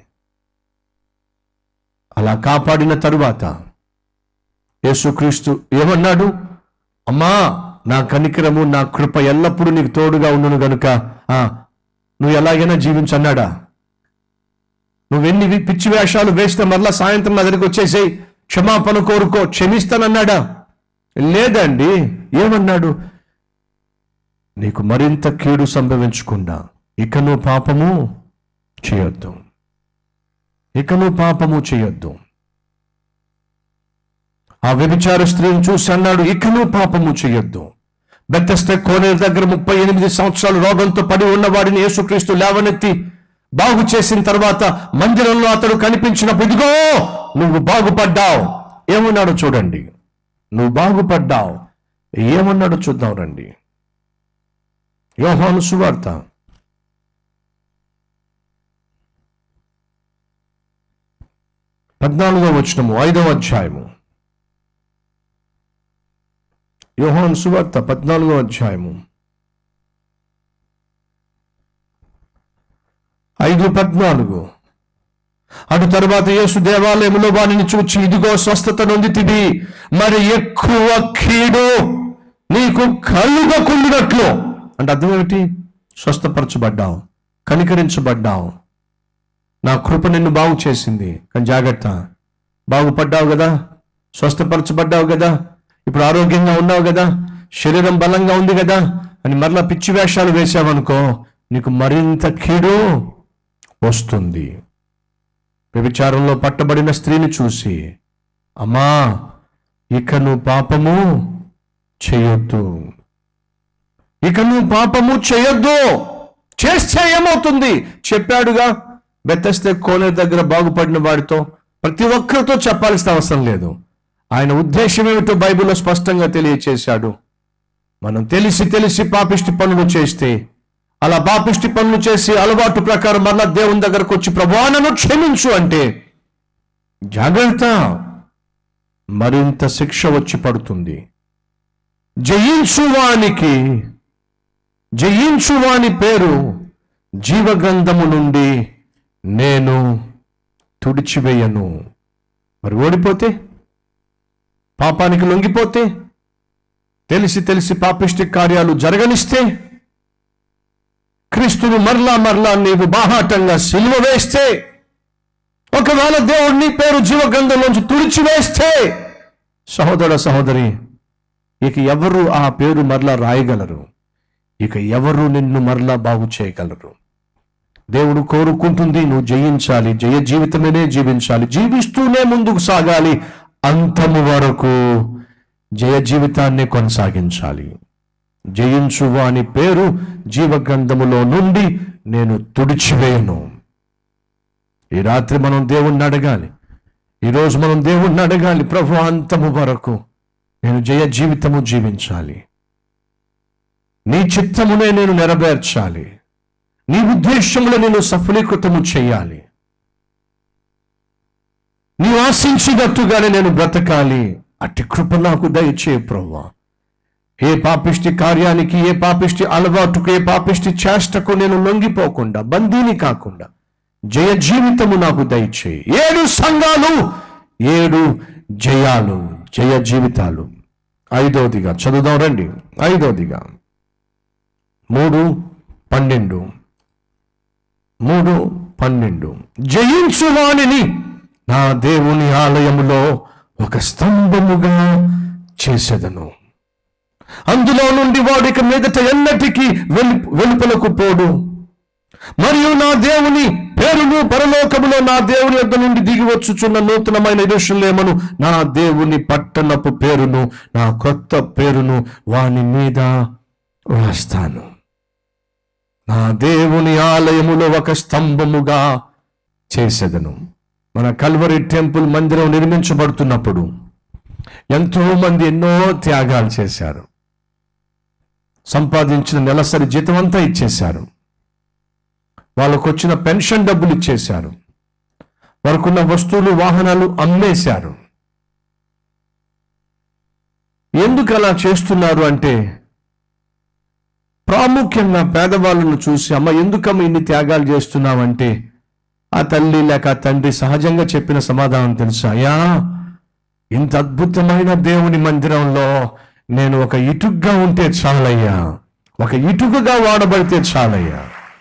అలా కాపాడిన తరువాత యేసుక్రీస్తు ఏమన్నాడు అమ్మా నా కనికరము నా కృప ఎల్లప్పుడూ నీకు తోడుగా ఉండును గనుక ఆ, నువ్వు ఎలాగైనా జీవించన్నాడా నువ్వెన్ని వి- పిచ్చి వేషాలు వేస్తే మరలా సాయంత్రం నా దగ్గరికి వచ్చేసేయి క్షమాపణ కోరుకో క్షమిస్తానన్నాడా లేదండి ఏమన్నాడు నీకు మరింత కీడు సంభవించకుండా ఇక నువ్వు పాపము చేయొద్దు ఇక నువ్వు పాపము చేయొద్దు ఆ వ్యభిచార స్త్రీని చూసి అన్నాడు ఇక నువ్వు పాపము చేయొద్దు బెత్తస్తే కోనేరు దగ్గర ముప్పై ఎనిమిది సంవత్సరాలు రోగంతో పడి ఉన్నవాడిని యేసుక్రీస్తు లేవనెత్తి బాగు చేసిన తర్వాత మందిరంలో అతడు కనిపించినప్పుడు ఇదిగో నువ్వు బాగుపడ్డావు ఏమన్నాడు చూడండి నువ్వు బాగుపడ్డావు ఏమన్నాడు చూద్దాం రండి యోహాను సువార్త పద్నాలుగో వచనము ఐదవ అధ్యాయము యోహాను సువార్త పద్నాలుగో అధ్యాయము ఐదు పద్నాలుగు అటు తర్వాత యేసు దేవాలయంలో వారిని చూచి ఇదిగో స్వస్థత నొందితివి మరి ఎక్కువ కీడు నీకు కలుగకుండినట్లు అంటే అర్థం ఏమిటి స్వస్థపరచబడ్డావు కనికరించబడ్డావు నా కృప నిన్ను బాగు చేసింది కానీ జాగ్రత్త బాగుపడ్డావు కదా స్వస్థపరచబడ్డావు కదా ఇప్పుడు ఆరోగ్యంగా ఉన్నావు కదా శరీరం బలంగా ఉంది కదా అని మరలా పిచ్చి వేషాలు వేసావనుకో నీకు మరింత కీడు వస్తుంది వ్యభిచారంలో పట్టబడిన స్త్రీని చూసి అమ్మా ఇక నువ్వు పాపము చేయొద్దు ఇక నువ్వు పాపము చేయొద్దు చేస్తే ఏమవుతుంది చెప్పాడుగా బెత్తస్తే కోనేరు దగ్గర బాగుపడిన వాడితో ప్రతి ఒక్కరితో చెప్పాల్సిన అవసరం లేదు ఆయన ఉద్దేశం ఏమిటో బైబిల్లో స్పష్టంగా తెలియచేశాడు మనం తెలిసి తెలిసి పాపిష్టి పనులు చేస్తే అలా పాపిష్టి పనులు చేసి అలవాటు ప్రకారం మరలా దేవుని దగ్గరకు వచ్చి ప్రభువా నన్ను క్షమించు అంటే జాగ్రత్త మరింత శిక్ష వచ్చి పడుతుంది జయించువానికి జయించువాని పేరు జీవగ్రంథము నుండి నేను తుడిచివేయను మరి ఓడిపోతే పాపానికి లొంగిపోతే తెలిసి తెలిసి పాపిష్టి కార్యాలు జరగనిస్తే క్రీస్తును మరలా మరలా నీవు బాహాటంగా సిలువ వేస్తే ఒకవేళ దేవుడు నీ పేరు జీవగ్రంథంలోంచి తుడిచివేస్తే సహోదర సహోదరి ఇక ఎవరు ఆ పేరు మరలా రాయగలరు ఇక ఎవరు నిన్ను మరలా బాగు చేయగలరు దేవుడు కోరుకుంటుంది నువ్వు జయించాలి జయ జీవితమేనే జీవించాలి జీవిస్తూనే ముందుకు సాగాలి అంతము వరకు జయ జీవితాన్ని కొనసాగించాలి జయించు వాని పేరు జీవగ్రంథములో నుండి నేను తుడిచివేయను ఈ రాత్రి మనం దేవుణ్ణి అడగాలి ఈరోజు మనం దేవుణ్ణి అడగాలి ప్రభు అంతము వరకు నేను జయ జీవితము జీవించాలి నీ చిత్తమునే నేను నెరవేర్చాలి నీ ఉద్దేశములో నేను సఫలీకృతము చేయాలి నీవు ఆశించినట్టుగానే నేను బ్రతకాలి అట్టి కృప నాకు దయచే ప్రవ్వా ఏ పాపిష్టి కార్యానికి ఏ పాపిష్టి అలవాటుకు ఏ పాపిష్టి చేష్టకు నేను లొంగిపోకుండా బందీని కాకుండా జయ జీవితము నాకు దయచేయి ఏడు సంఘాలు ఏడు జయాలు జయ జీవితాలు ఐదోదిగా చదువుదాం రండి ఐదోదిగా మూడు పన్నెండు మూడు పన్నెండు జయించు వాణిని నా దేవుని ఆలయములో ఒక స్తంభముగా చేసేదను అందులో నుండి వాడిక మీదట ఎన్నటికీ వెలు వెలుపలకు పోడు మరియు నా దేవుని పేరును పరలోకములో నా దేవుని యొద్ద నుండి దిగి వచ్చుచున్న నూతనమైన ఇరుషులేమను నా దేవుని పట్టణపు పేరును నా కొత్త పేరును వాని మీద రాస్తాను నా దేవుని ఆలయములో ఒక స్తంభముగా చేసేదను మన కల్వరి టెంపుల్ మందిరం నిర్మించబడుతున్నప్పుడు ఎంతో మంది ఎన్నో త్యాగాలు చేశారు సంపాదించిన నెలసరి జీతం అంతా ఇచ్చేశారు వాళ్ళకు వచ్చిన పెన్షన్ డబ్బులు ఇచ్చేశారు వారికున్న వస్తువులు వాహనాలు అమ్మేశారు ఎందుకు అలా చేస్తున్నారు అంటే ప్రాముఖ్యంగా పేదవాళ్ళను చూసి అమ్మ ఎందుకమ్మ ఇన్ని త్యాగాలు చేస్తున్నావంటే ఆ తల్లి లేక ఆ తండ్రి సహజంగా చెప్పిన సమాధానం తెలుసా అయ్యా ఇంత అద్భుతమైన దేవుని మందిరంలో నేను ఒక ఇటుగ్గా ఉంటే చాలయ్యా ఒక ఇటుకగా వాడబడితే చాలయ్యా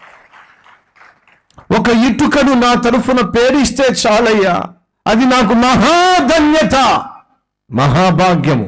ఒక ఇటుకను నా తరఫున పేరిస్తే చాలయ్యా అది నాకు మహాధన్యత మహాభాగ్యము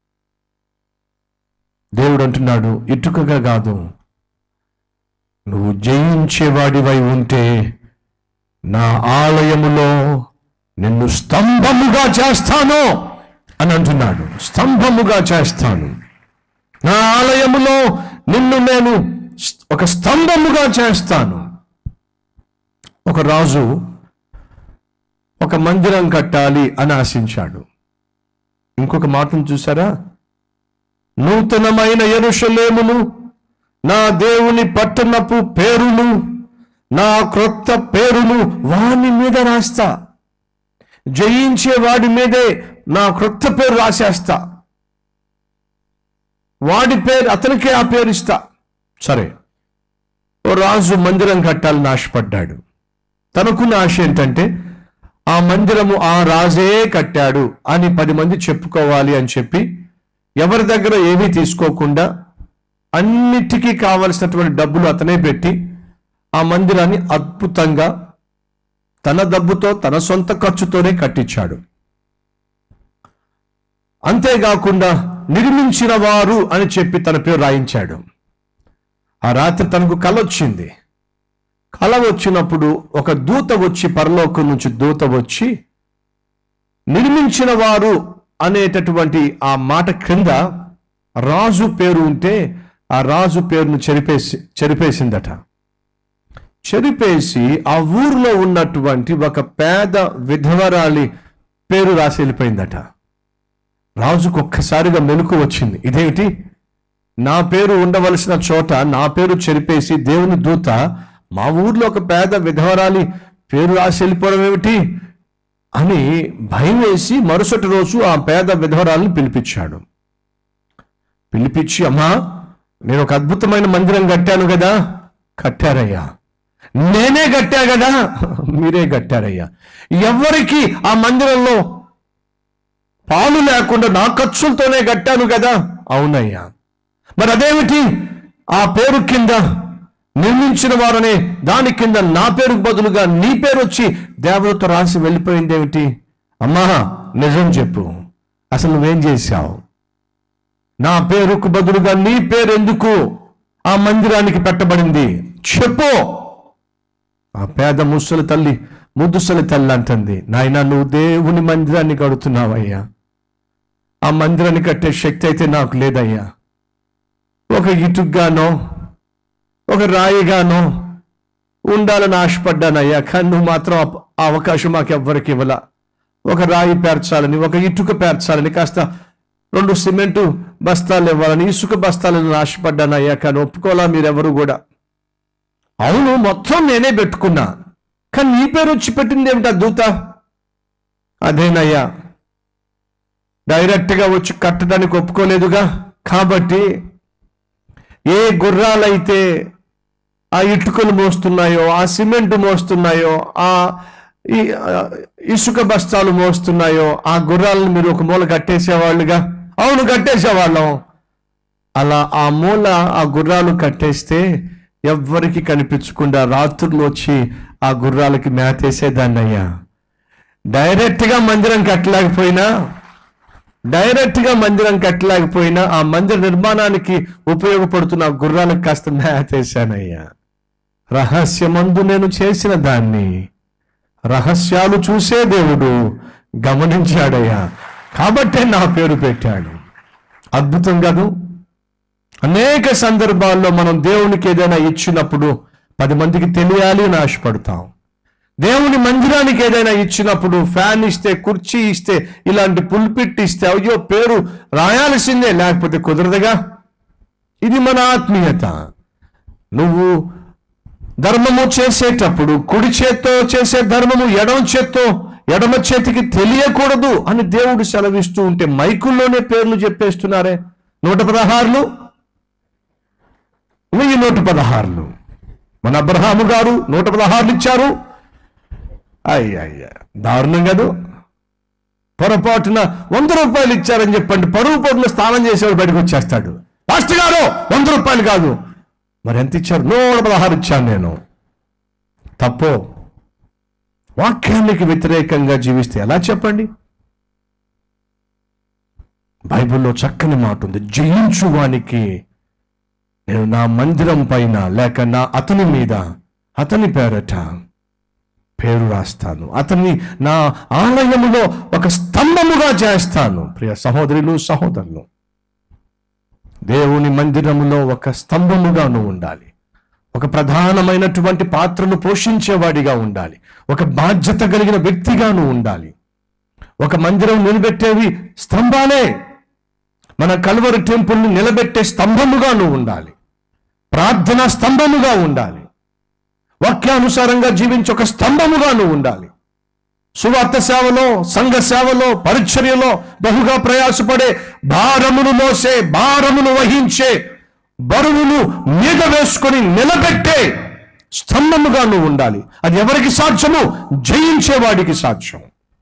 దేవుడు అంటున్నాడు ఇటుకగా కాదు నువ్వు జయించేవాడివై ఉంటే నా ఆలయములో నిన్ను స్తంభముగా చేస్తాను అని అంటున్నాడు స్తంభముగా చేస్తాను నా ఆలయములో నిన్ను నేను స్- ఒక స్తంభముగా చేస్తాను ఒక రాజు ఒక మందిరం కట్టాలి అని ఆశించాడు ఇంకొక మాటను చూసారా నూతనమైన ఎరుషలేమును నా దేవుని పట్టణపు పేరును నా క్రొత్త పేరును వాని మీద రాస్తా జయించే వాడి మీదే నా క్రొత్త పేరు రాసేస్తా వాడి పేరు అతనికే ఆ పేరు ఇస్తా సరే ఓ రాజు మందిరం కట్టాలని ఆశపడ్డాడు తనకున్న ఆశ ఏంటంటే ఆ మందిరము ఆ రాజే కట్టాడు అని పది మంది చెప్పుకోవాలి అని చెప్పి ఎవరి దగ్గర ఏమీ తీసుకోకుండా అన్నిటికీ కావలసినటువంటి డబ్బులు అతనే పెట్టి ఆ మందిరాన్ని అద్భుతంగా తన డబ్బుతో తన సొంత ఖర్చుతోనే కట్టించాడు అంతేకాకుండా నిర్మించిన వారు అని చెప్పి తన పేరు రాయించాడు ఆ రాత్రి తనకు కల వచ్చింది కల వచ్చినప్పుడు ఒక దూత వచ్చి పరలోకం నుంచి దూత వచ్చి నిర్మించిన వారు అనేటటువంటి ఆ మాట క్రింద రాజు పేరు ఉంటే ఆ రాజు పేరును చెరిపేసి చెరిపేసిందట చెరిపేసి ఆ ఊరిలో ఉన్నటువంటి ఒక పేద విధవరాలి పేరు రాసి వెళ్ళిపోయిందట రాజుకు ఒక్కసారిగా మెలకు వచ్చింది ఇదేమిటి నా పేరు ఉండవలసిన చోట నా పేరు చెరిపేసి దేవుని దూత మా ఊర్లో ఒక పేద విధవరాలి పేరు రాసి వెళ్ళిపోవడం ఏమిటి అని భయం వేసి మరుసటి రోజు ఆ పేద విధవరాలను పిలిపించాడు పిలిపించి అమ్మా నేను ఒక అద్భుతమైన మందిరం కట్టాను కదా కట్టారయ్యా నేనే కట్టా కదా మీరే కట్టారయ్యా ఎవరికి ఆ మందిరంలో పాలు లేకుండా నా ఖర్చులతోనే కట్టాను కదా అవునయ్యా మరి అదేమిటి ఆ పేరు కింద నిర్మించిన వారనే దాని కింద నా పేరుకు బదులుగా నీ పేరు వచ్చి దేవతతో రాసి వెళ్ళిపోయింది ఏమిటి అమ్మా నిజం చెప్పు అసలు నువ్వేం చేశావు నా పేరుకు బదులుగా నీ పేరు ఎందుకు ఆ మందిరానికి పెట్టబడింది చెప్పు ఆ పేద ముసలి తల్లి ముద్దుసలి తల్లి అంటుంది నాయన నువ్వు దేవుని మందిరాన్ని కడుతున్నావయ్యా ఆ మందిరాన్ని కట్టే శక్తి అయితే నాకు లేదయ్యా ఒక ఇటుగ్గానో ఒక రాయిగానో ఉండాలని ఆశపడ్డానయ్యా కానీ నువ్వు మాత్రం ఆ- ఆ అవకాశం మాకు ఎవ్వరికి ఇవ్వాల ఒక రాయి పేర్చాలని ఒక ఇటుక పేర్చాలని కాస్త రెండు సిమెంటు బస్తాలు ఇవ్వాలని ఇసుక బస్తాలను ఆశపడ్డానయ్యా కానీ ఒప్పుకోలా మీరెవరు కూడా అవును మొత్తం నేనే పెట్టుకున్నా కానీ నీ పేరు వచ్చి పెట్టింది ఏమిటా దూత అదేనయ్యా డైరెక్ట్గా వచ్చి కట్టడానికి ఒప్పుకోలేదుగా కాబట్టి ఏ గుర్రాలైతే ఆ ఇటుకలు మోస్తున్నాయో ఆ సిమెంట్ మోస్తున్నాయో ఆ ఈ ఆ, ఇసుక బస్తాలు మోస్తున్నాయో ఆ గుర్రాలను మీరు ఒక మూల కట్టేసేవాళ్ళుగా అవును కట్టేసేవాళ్ళం అలా ఆ మూల ఆ గుర్రాలు కట్టేస్తే ఎవ్వరికి కనిపించకుండా రాత్రులు వచ్చి ఆ గుర్రాలకి మేతేసేదాన్ని అయ్యా డైరెక్ట్గా మందిరం కట్టలేకపోయినా డైరెక్ట్గా మందిరం కట్టలేకపోయినా ఆ మందిర నిర్మాణానికి ఉపయోగపడుతున్న ఆ గుర్రాలకు కాస్త మేతేశానయ్యా రహస్యమందు నేను చేసిన దాన్ని రహస్యాలు చూసే దేవుడు గమనించాడయ్యా కాబట్టే నా పేరు పెట్టాడు అద్భుతం కాదు అనేక సందర్భాల్లో మనం దేవునికి ఏదైనా ఇచ్చినప్పుడు పది మందికి తెలియాలి అని ఆశపడతాం దేవుని మందిరానికి ఏదైనా ఇచ్చినప్పుడు ఫ్యాన్ ఇస్తే కుర్చీ ఇస్తే ఇలాంటి పుల్పిట్ ఇస్తే అయ్యో పేరు రాయాల్సిందే లేకపోతే కుదరదుగా ఇది మన ఆత్మీయత నువ్వు ధర్మము చేసేటప్పుడు కుడి చేత్తో చేసే ధర్మము ఎడమ చేత్తో ఎడమ చేతికి తెలియకూడదు అని దేవుడు సెలవిస్తూ ఉంటే మైకుల్లోనే పేర్లు చెప్పేస్తున్నారే నూట పదహారులు వెయ్యి నూట పదహారులు మన అబ్రహాము గారు నూట పదహారులు ఇచ్చారు అయ్య అయ్య దారుణం కాదు పొరపాటున వంద రూపాయలు ఇచ్చారని చెప్పండి పరువు పరున స్నానం చేసేవాడు బయటకు వచ్చేస్తాడు మాస్టర్ గారు వంద రూపాయలు కాదు మరి ఎంత ఇచ్చారు నూట పదహారు ఇచ్చాను నేను తప్పో వాక్యానికి వ్యతిరేకంగా జీవిస్తే ఎలా చెప్పండి బైబిల్లో చక్కని మాట ఉంది జయించు వానికి నేను నా మందిరం పైన లేక నా అతని మీద అతని పేరట పేరు రాస్తాను అతన్ని నా ఆలయములో ఒక స్తంభముగా చేస్తాను ప్రియ సహోదరులు సహోదరులు దేవుని మందిరములో ఒక స్తంభముగా నువ్వు ఉండాలి ఒక ప్రధానమైనటువంటి పాత్రను పోషించేవాడిగా ఉండాలి ఒక బాధ్యత కలిగిన వ్యక్తిగా నువ్వు ఉండాలి ఒక మందిరం నిలబెట్టేవి స్తంభాలే మన కల్వరి టెంపుల్ని నిలబెట్టే స్తంభముగా నువ్వు ఉండాలి ప్రార్థన స్తంభముగా ఉండాలి వాక్యానుసారంగా జీవించి ఒక స్తంభముగా నువ్వు ఉండాలి సువార్త సేవలో సంఘ సేవలో పరిచర్యలో బహుగా ప్రయాసపడే భారమును మోసే భారమును వహించే బరువును మీద వేసుకొని నిలబెట్టే స్తంభముగా నువ్వు ఉండాలి అది ఎవరికి సాధ్యము జయించేవాడికి సాధ్యం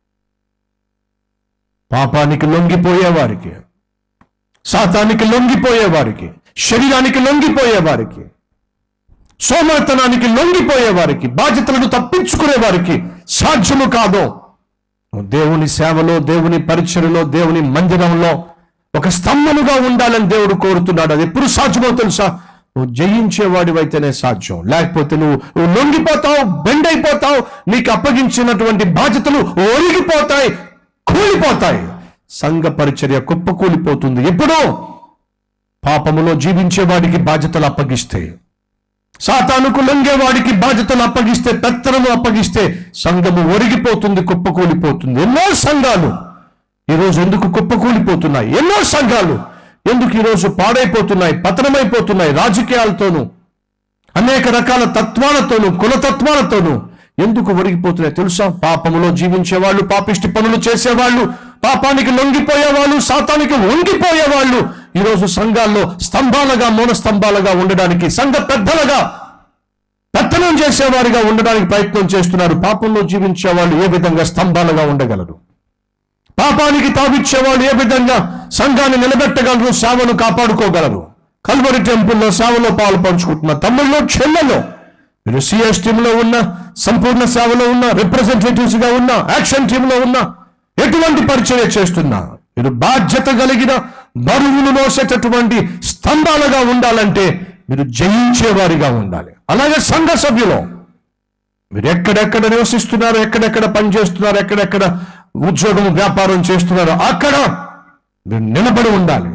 పాపానికి లొంగిపోయేవారికి సాతానికి లొంగిపోయేవారికి శరీరానికి లొంగిపోయేవారికి సోమరతనానికి లొంగిపోయేవారికి బాధ్యతలను తప్పించుకునే వారికి సాధ్యము కాదు దేవుని సేవలో దేవుని పరిచయలో దేవుని మందిరంలో ఒక స్తంభముగా ఉండాలని దేవుడు కోరుతున్నాడు అది ఎప్పుడు సాధ్యమో తెలుసా నువ్వు జయించేవాడివైతేనే సాధ్యం లేకపోతే నువ్వు నువ్వు లొంగిపోతావు బెండ్ అయిపోతావు నీకు అప్పగించినటువంటి బాధ్యతలు ఒరిగిపోతాయి కూలిపోతాయి సంఘ పరిచర్య కుప్పకూలిపోతుంది ఎప్పుడో పాపములో జీవించేవాడికి బాధ్యతలు అప్పగిస్తే సాతానుకు లొంగేవాడికి బాధ్యతలు అప్పగిస్తే పెత్తనము అప్పగిస్తే సంఘము ఒరిగిపోతుంది కుప్పకూలిపోతుంది ఎన్నో సంఘాలు ఈరోజు ఎందుకు కుప్పకూలిపోతున్నాయి ఎన్నో సంఘాలు ఎందుకు ఈరోజు పాడైపోతున్నాయి పతనమైపోతున్నాయి రాజకీయాలతోనూ అనేక రకాల తత్వాలతోనూ కులతత్వాలతోనూ ఎందుకు ఒరిగిపోతున్నాయి తెలుసా పాపములో జీవించేవాళ్ళు పాపిష్టి పనులు చేసేవాళ్ళు పాపానికి లొంగిపోయేవాళ్ళు సాతానికి వంగిపోయేవాళ్ళు ఈరోజు సంఘాల్లో స్తంభాలుగా మూల స్తంభాలుగా ఉండడానికి సంఘ పెద్దలుగా పెత్తనం చేసేవారిగా ఉండడానికి ప్రయత్నం చేస్తున్నారు పాపంలో జీవించే వాళ్ళు ఏ విధంగా స్తంభాలుగా ఉండగలరు పాపానికి తావిచ్చేవాళ్ళు ఏ విధంగా సంఘాన్ని నిలబెట్టగలరు సేవను కాపాడుకోగలరు కల్వరి టెంపుల్లో సేవలో పాలు పంచుకుంటున్న తమ్ముళ్ళు చెల్లెలో మీరు సిఎస్ టీంలో ఉన్న సంపూర్ణ సేవలో ఉన్న రిప్రజెంటేటివ్స్ గా ఉన్న యాక్షన్ టీంలో ఉన్న ఎటువంటి పరిచర్య చేస్తున్నా మీరు బాధ్యత కలిగిన బరువును మోసేటటువంటి స్తంభాలుగా ఉండాలంటే మీరు జయించేవారిగా ఉండాలి అలాగే సంఘ సభ్యులు మీరు ఎక్కడెక్కడ నివసిస్తున్నారు ఎక్కడెక్కడ పని చేస్తున్నారు ఎక్కడెక్కడ ఉద్యోగం వ్యాపారం చేస్తున్నారు అక్కడ మీరు నిలబడి ఉండాలి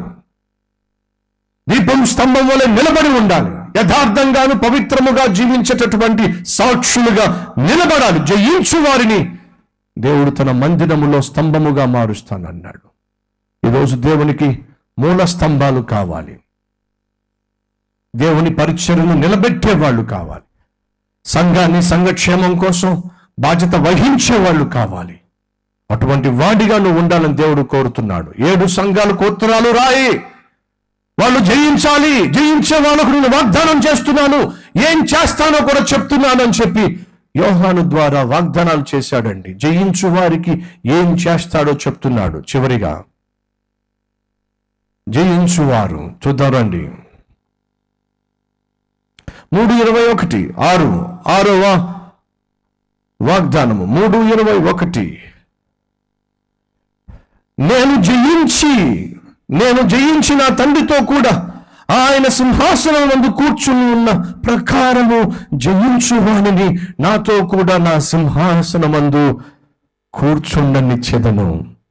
దీపం స్తంభం వలె నిలబడి ఉండాలి యథార్థంగాను పవిత్రముగా జీవించేటటువంటి సాక్షులుగా నిలబడాలి జయించు వారిని దేవుడు తన మందిరములో స్తంభముగా మారుస్తానన్నాడు ఈరోజు దేవునికి మూల స్తంభాలు కావాలి దేవుని పరిచయను నిలబెట్టే వాళ్ళు కావాలి సంఘాన్ని సంఘక్షేమం కోసం బాధ్యత వహించే వాళ్ళు కావాలి అటువంటి వాడిగా నువ్వు ఉండాలని దేవుడు కోరుతున్నాడు ఏడు సంఘాలకు ఉత్తరాలు రాయి వాళ్ళు జయించాలి జయించే వాళ్ళకు నేను వాగ్దానం చేస్తున్నాను ఏం చేస్తానో కూడా చెప్తున్నాను అని చెప్పి యోహాను ద్వారా వాగ్దానాలు చేశాడండి జయించు వారికి ఏం చేస్తాడో చెప్తున్నాడు చివరిగా జయించువారు చూద్దారండి మూడు ఇరవై ఒకటి ఆరు ఆరవ వాగ్దానము మూడు ఇరవై ఒకటి నేను జయించి నేను జయించి నా తండ్రితో కూడా ఆయన సింహాసనం నందు కూర్చుని ఉన్న ప్రకారము జయించు వానిని నాతో కూడా నా సింహాసనమందు కూర్చుండనిచ్చేదను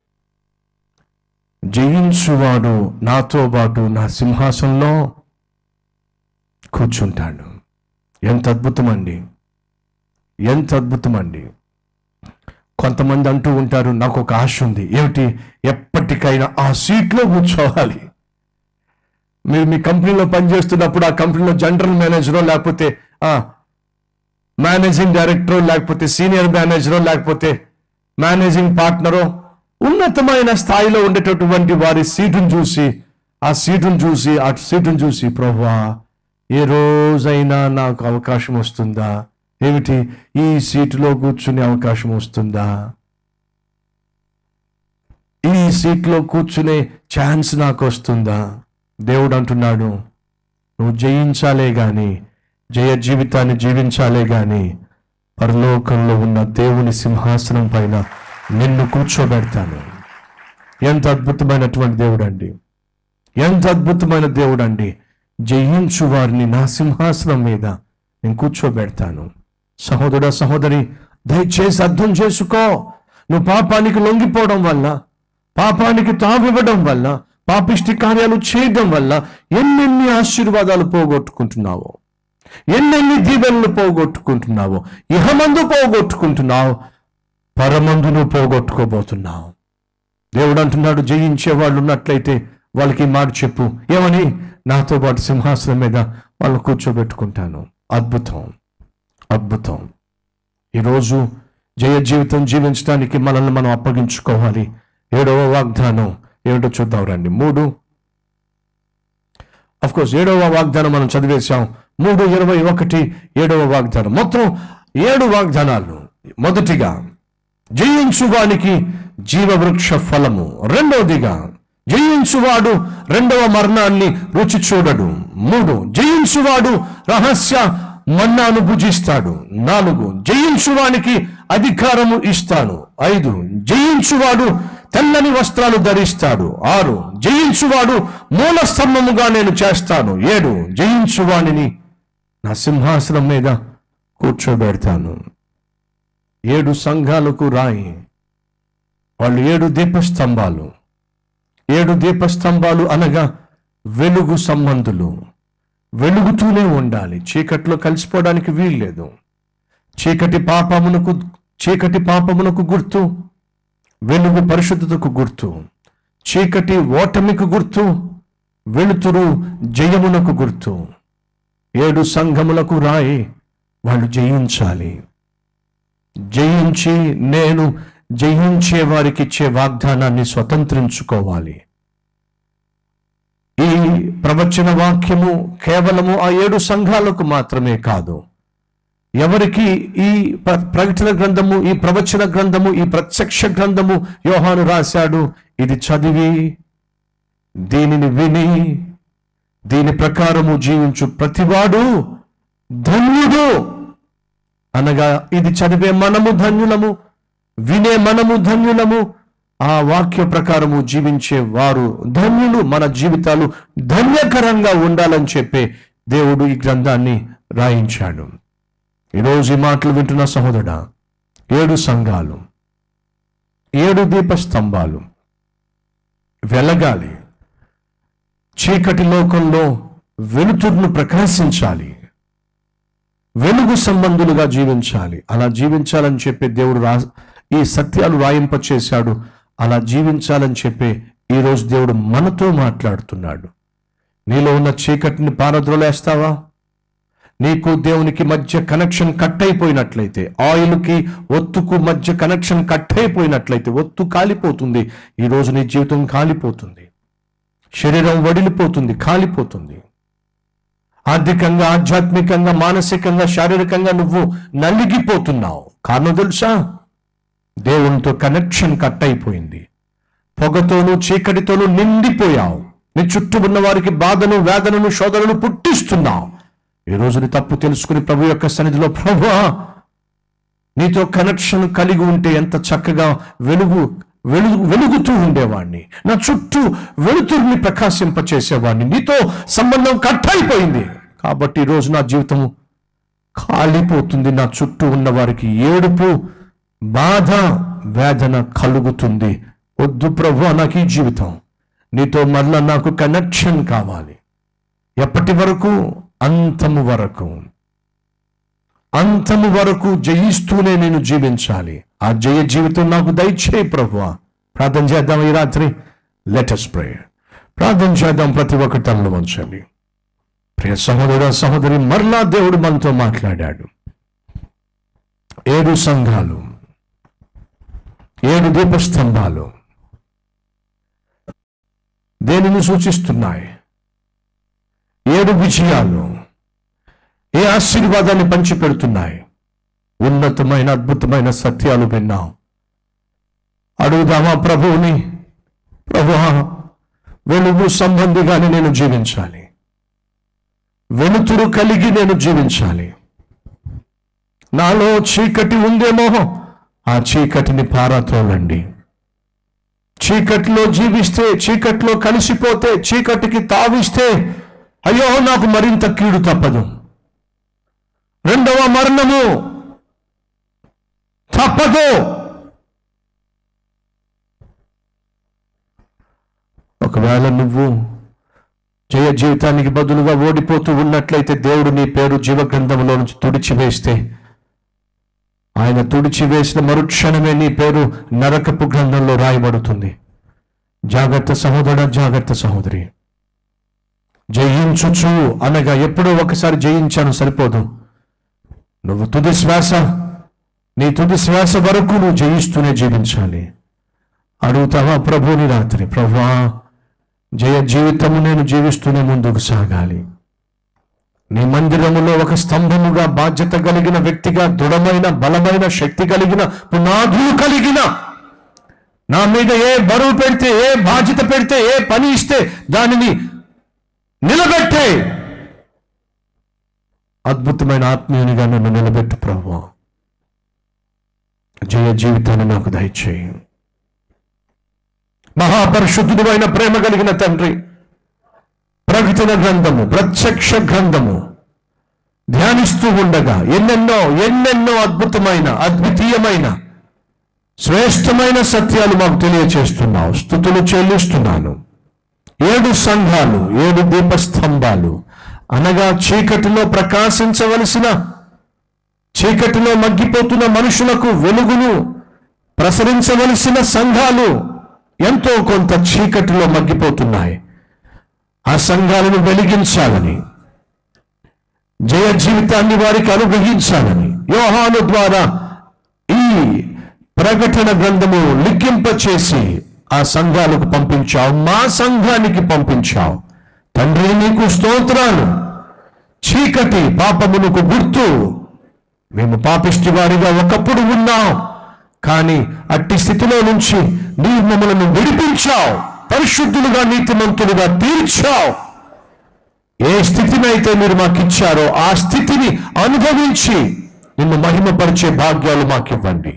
జయించువాడు నాతో పాటు నా సింహాసనంలో కూర్చుంటాడు ఎంత అద్భుతమండి ఎంత అద్భుతమండి కొంతమంది అంటూ ఉంటారు నాకు ఒక ఆశ ఉంది ఏమిటి ఎప్పటికైనా ఆ సీట్లో కూర్చోవాలి మీరు మీ కంపెనీలో పనిచేస్తున్నప్పుడు ఆ కంపెనీలో జనరల్ మేనేజరో లేకపోతే ఆ మేనేజింగ్ డైరెక్టరో లేకపోతే సీనియర్ మేనేజరో లేకపోతే మేనేజింగ్ పార్ట్నరో ఉన్నతమైన స్థాయిలో ఉండేటటువంటి వారి సీటును చూసి ఆ సీటును చూసి ఆ సీటును చూసి ప్రభువా ఏ రోజైనా నాకు అవకాశం వస్తుందా ఏమిటి ఈ సీటులో కూర్చునే అవకాశం వస్తుందా ఈ సీట్లో కూర్చునే ఛాన్స్ నాకు వస్తుందా దేవుడు అంటున్నాడు నువ్వు జయించాలే గాని జయ జీవితాన్ని జీవించాలే గాని పరలోకంలో ఉన్న దేవుని సింహాసనం పైన నిన్ను కూర్చోబెడతాను ఎంత అద్భుతమైనటువంటి దేవుడు అండి ఎంత అద్భుతమైన దేవుడు అండి జయించు వారిని నా సింహాసనం మీద నేను కూర్చోబెడతాను సహోదర సహోదరి దయచేసి అర్థం చేసుకో నువ్వు పాపానికి లొంగిపోవడం వల్ల పాపానికి తావివ్వడం వల్ల పాపిష్టి కార్యాలు చేయడం వల్ల ఎన్నెన్ని ఆశీర్వాదాలు పోగొట్టుకుంటున్నావో ఎన్నెన్ని దీవెనలు పోగొట్టుకుంటున్నావో ఇహమందు పోగొట్టుకుంటున్నావు పరమందును పోగొట్టుకోబోతున్నావు దేవుడు అంటున్నాడు జయించే వాళ్ళు ఉన్నట్లయితే వాళ్ళకి ఈ మాట చెప్పు ఏమని నాతో పాటు సింహాసనం మీద వాళ్ళు కూర్చోబెట్టుకుంటాను అద్భుతం అద్భుతం ఈరోజు జయ జీవితం జీవించడానికి మనల్ని మనం అప్పగించుకోవాలి ఏడవ వాగ్దానం ఏమిటో చూద్దాం రండి మూడు అఫ్ కోర్స్ ఏడవ వాగ్దానం మనం చదివేశాం మూడు ఇరవై ఒకటి ఏడవ వాగ్దానం మొత్తం ఏడు వాగ్దానాలు మొదటిగా జయించువానికి జీవవృక్ష ఫలము రెండవదిగా జయించువాడు రెండవ మరణాన్ని రుచి చూడడు మూడు జయించువాడు రహస్య మన్నాను భుజిస్తాడు నాలుగు జయించువానికి అధికారము ఇస్తాను ఐదు జయించువాడు తెల్లని వస్త్రాలు ధరిస్తాడు ఆరు జయించువాడు మూల స్తంభముగా నేను చేస్తాను ఏడు జయించువానిని నా సింహాసనం మీద కూర్చోబెడతాను ఏడు సంఘాలకు రాయి వాళ్ళు ఏడు దీపస్తంభాలు ఏడు దీపస్తంభాలు అనగా వెలుగు సంబంధులు వెలుగుతూనే ఉండాలి చీకట్లో కలిసిపోవడానికి వీల్లేదు చీకటి పాపమునకు చీకటి పాపమునకు గుర్తు వెలుగు పరిశుద్ధతకు గుర్తు చీకటి ఓటమికి గుర్తు వెలుతురు జయమునకు గుర్తు ఏడు సంఘములకు రాయి వాళ్ళు జయించాలి జయించి నేను జయించే వారికి ఇచ్చే వాగ్దానాన్ని స్వతంత్రించుకోవాలి ఈ ప్రవచన వాక్యము కేవలము ఆ ఏడు సంఘాలకు మాత్రమే కాదు ఎవరికి ఈ ప్ర- ప్రకటన గ్రంథము ఈ ప్రవచన గ్రంథము ఈ ప్రత్యక్ష గ్రంథము యోహాను రాశాడు ఇది చదివి దీనిని విని దీని ప్రకారము జీవించు ప్రతివాడు ధన్యుడు అనగా ఇది చదివే మనము ధన్యులము వినే మనము ధన్యులము ఆ వాక్య ప్రకారము జీవించే వారు ధన్యులు మన జీవితాలు ధన్యకరంగా ఉండాలని చెప్పే దేవుడు ఈ గ్రంథాన్ని రాయించాడు ఈరోజు ఈ మాటలు వింటున్న సహోదరుడా ఏడు సంఘాలు ఏడు దీపస్తంభాలు వెలగాలి చీకటి లోకంలో వెలుతురును ప్రకాశించాలి వెలుగు సంబంధులుగా జీవించాలి అలా జీవించాలని చెప్పి దేవుడు రా ఈ సత్యాలు రాయింప చేశాడు అలా జీవించాలని చెప్పి ఈరోజు దేవుడు మనతో మాట్లాడుతున్నాడు నీలో ఉన్న చీకటిని పారద్రోలేస్తావా నీకు దేవునికి మధ్య కనెక్షన్ కట్ అయిపోయినట్లయితే ఆయిల్కి ఒత్తుకు మధ్య కనెక్షన్ కట్ అయిపోయినట్లయితే ఒత్తు కాలిపోతుంది ఈరోజు నీ జీవితం కాలిపోతుంది శరీరం వడిలిపోతుంది కాలిపోతుంది ఆర్థికంగా ఆధ్యాత్మికంగా మానసికంగా శారీరకంగా నువ్వు నలిగిపోతున్నావు కారణం తెలుసా దేవునితో కనెక్షన్ కట్ అయిపోయింది పొగతోనూ చీకటితోనూ నిండిపోయావు నీ చుట్టూ ఉన్న వారికి బాధను వేదనను శోధనను పుట్టిస్తున్నావు ఈ రోజు నీ తప్పు తెలుసుకుని ప్రభు యొక్క సన్నిధిలో ప్రభు నీతో కనెక్షన్ కలిగి ఉంటే ఎంత చక్కగా వెలుగు వెలుగు వెలుగుతూ ఉండేవాడిని నా చుట్టూ వెలుతురుని ప్రకాశింపచేసేవాడిని నీతో సంబంధం కట్ అయిపోయింది కాబట్టి ఈ రోజు నా జీవితము కాలిపోతుంది నా చుట్టూ ఉన్న వారికి ఏడుపు బాధ వేదన కలుగుతుంది వద్దు ప్రభు నాకు ఈ జీవితం నీతో మళ్ళా నాకు కనెక్షన్ కావాలి ఎప్పటి వరకు అంతము వరకు అంతము వరకు జయిస్తూనే నేను జీవించాలి ఆ జయ జీవితం నాకు దయచేయి ప్రభు ప్రార్థన చేద్దాం ఈ రాత్రి లెటస్ ప్రే ప్రార్థన చేద్దాం ప్రతి ఒక్కరి తనలో ఉంచండి ప్రియ సహోదర సహోదరి మరలా దేవుడు మనతో మాట్లాడాడు ఏడు సంఘాలు ఏడు దీపస్తంభాలు దేనిని సూచిస్తున్నాయి ఏడు విజయాలు ఏ ఆశీర్వాదాన్ని పంచిపెడుతున్నాయి ఉన్నతమైన అద్భుతమైన సత్యాలు విన్నాం అడుగుదామా ప్రభువుని ప్రభా వెలుగు సంబంధిగానే నేను జీవించాలి వెలుతురు కలిగి నేను జీవించాలి నాలో చీకటి ఉందేమో ఆ చీకటిని పారతోలండి చీకటిలో జీవిస్తే చీకటిలో కలిసిపోతే చీకటికి తావిస్తే అయ్యో నాకు మరింత కీడు తప్పదు రెండవ మరణము తప్పదు ఒకవేళ నువ్వు జయ జీవితానికి బదులుగా ఓడిపోతూ ఉన్నట్లయితే దేవుడు నీ పేరు జీవగ్రంథంలో నుంచి తుడిచివేస్తే ఆయన తుడిచివేసిన మరుక్షణమే నీ పేరు నరకపు గ్రంథంలో రాయబడుతుంది జాగ్రత్త సహోదర జాగ్రత్త సహోదరి జయించుచు అనగా ఎప్పుడో ఒకసారి జయించాను సరిపోదు నువ్వు తుది శ్వాస నీ తుది శ్వాస వరకు నువ్వు జయిస్తూనే జీవించాలి అడుగుతావా ప్రభుని రాత్రి ప్రభువా జయ జీవితము నేను జీవిస్తూనే ముందుకు సాగాలి నీ మందిరములో ఒక స్తంభముగా బాధ్యత కలిగిన వ్యక్తిగా దృఢమైన బలమైన శక్తి కలిగిన పునాదులు కలిగిన నా మీద ఏ బరువు పెడితే ఏ బాధ్యత పెడితే ఏ పని ఇస్తే దానిని నిలబెట్టే అద్భుతమైన ఆత్మీయునిగా నన్ను నిలబెట్టు ప్రభు జయ జీవితాన్ని నాకు దయచేయి మహాపరిశుద్ధుడు అయిన ప్రేమ కలిగిన తండ్రి ప్రకటన గ్రంథము ప్రత్యక్ష గ్రంథము ధ్యానిస్తూ ఉండగా ఎన్నెన్నో ఎన్నెన్నో అద్భుతమైన అద్వితీయమైన శ్రేష్టమైన సత్యాలు మాకు తెలియచేస్తున్నావు స్థుతులు చెల్లిస్తున్నాను ఏడు సంఘాలు ఏడు దీపస్తంభాలు అనగా చీకటిలో ప్రకాశించవలసిన చీకటిలో మగ్గిపోతున్న మనుషులకు వెలుగును ప్రసరించవలసిన సంఘాలు ఎంతో కొంత చీకటిలో మగ్గిపోతున్నాయి ఆ సంఘాలను వెలిగించాలని జయ జీవితాన్ని వారికి అనుగ్రహించాలని యోహాను ద్వారా ఈ ప్రకటన గ్రంథము లిఖింప చేసి ఆ సంఘాలకు పంపించావు మా సంఘానికి పంపించావు తండ్రి నీకు స్తోత్రాలు చీకటి పాపమునకు గుర్తు మేము పాపిష్టి వారిగా ఒకప్పుడు ఉన్నాం కానీ అట్టి స్థితిలో నుంచి నీ మమ్మలను విడిపించావు పరిశుద్ధులుగా నీతిమంతులుగా తీర్చావు ఏ స్థితినైతే మీరు మాకు ఇచ్చారో ఆ స్థితిని అనుభవించి నిన్ను మహిమపరిచే భాగ్యాలు మాకు ఇవ్వండి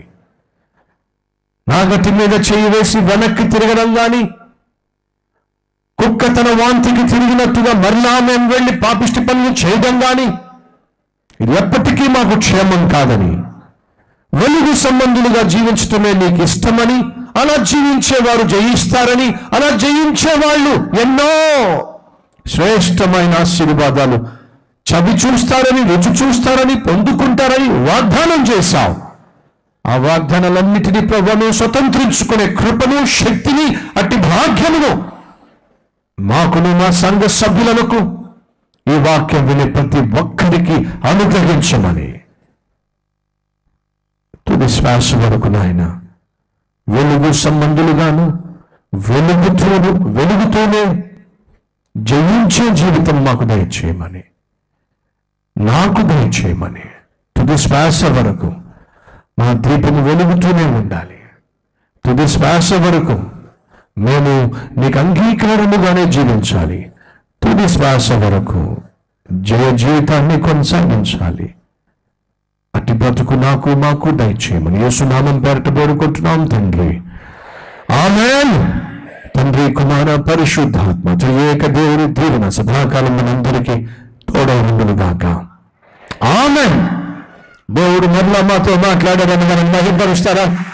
నాగటి మీద చేయి వేసి వెనక్కి తిరగడం గాని కుక్క తన వాంతికి తిరిగినట్టుగా మరలా మేము వెళ్ళి పాపిష్టి పనులు చేయడం గాని ఇది ఎప్పటికీ మాకు క్షేమం కాదని వెలుగు సంబంధులుగా జీవించటమే నీకు ఇష్టమని అలా జీవించేవారు జయిస్తారని అలా జయించే వాళ్ళు ఎన్నో శ్రేష్టమైన ఆశీర్వాదాలు చవి చూస్తారని రుచి చూస్తారని పొందుకుంటారని వాగ్దానం చేశావు ఆ వాగ్దానాలన్నిటినీ ప్రభును స్వతంత్రించుకునే కృపను శక్తిని అట్టి భాగ్యమును మాకును మా సంఘ సభ్యులకు ఈ వాక్యం వినే ప్రతి ఒక్కరికి అనుగ్రహించమని తుది శ్వాస వరకు నాయన వెలుగు సంబంధులుగాను వెలుగుతూ వెలుగుతూనే జయించే జీవితం మాకు దయచేయమని నాకు దయచేయమని తుది శ్వాస వరకు మా దీపము వెలుగుతూనే ఉండాలి తుది శ్వాస వరకు మేము నీకు అంగీకారముగానే జీవించాలి తుది శ్వాస వరకు జయ జీవితాన్ని కొనసాగించాలి అట్టి బ్రతుకు నాకు మాకు దయచేయమని యేసునామం పేరట వేడుకుంటున్నాం తండ్రి ఆమెన్ తండ్రి కుమార పరిశుద్ధాత్మ త్రియేక దేవుని దీవెన సదాకాలం మనందరికీ తోడవుండును గాక ఆమెన్ దేవుడు మరలా మాతో మాట్లాడారని మనం మహిపరుస్తారా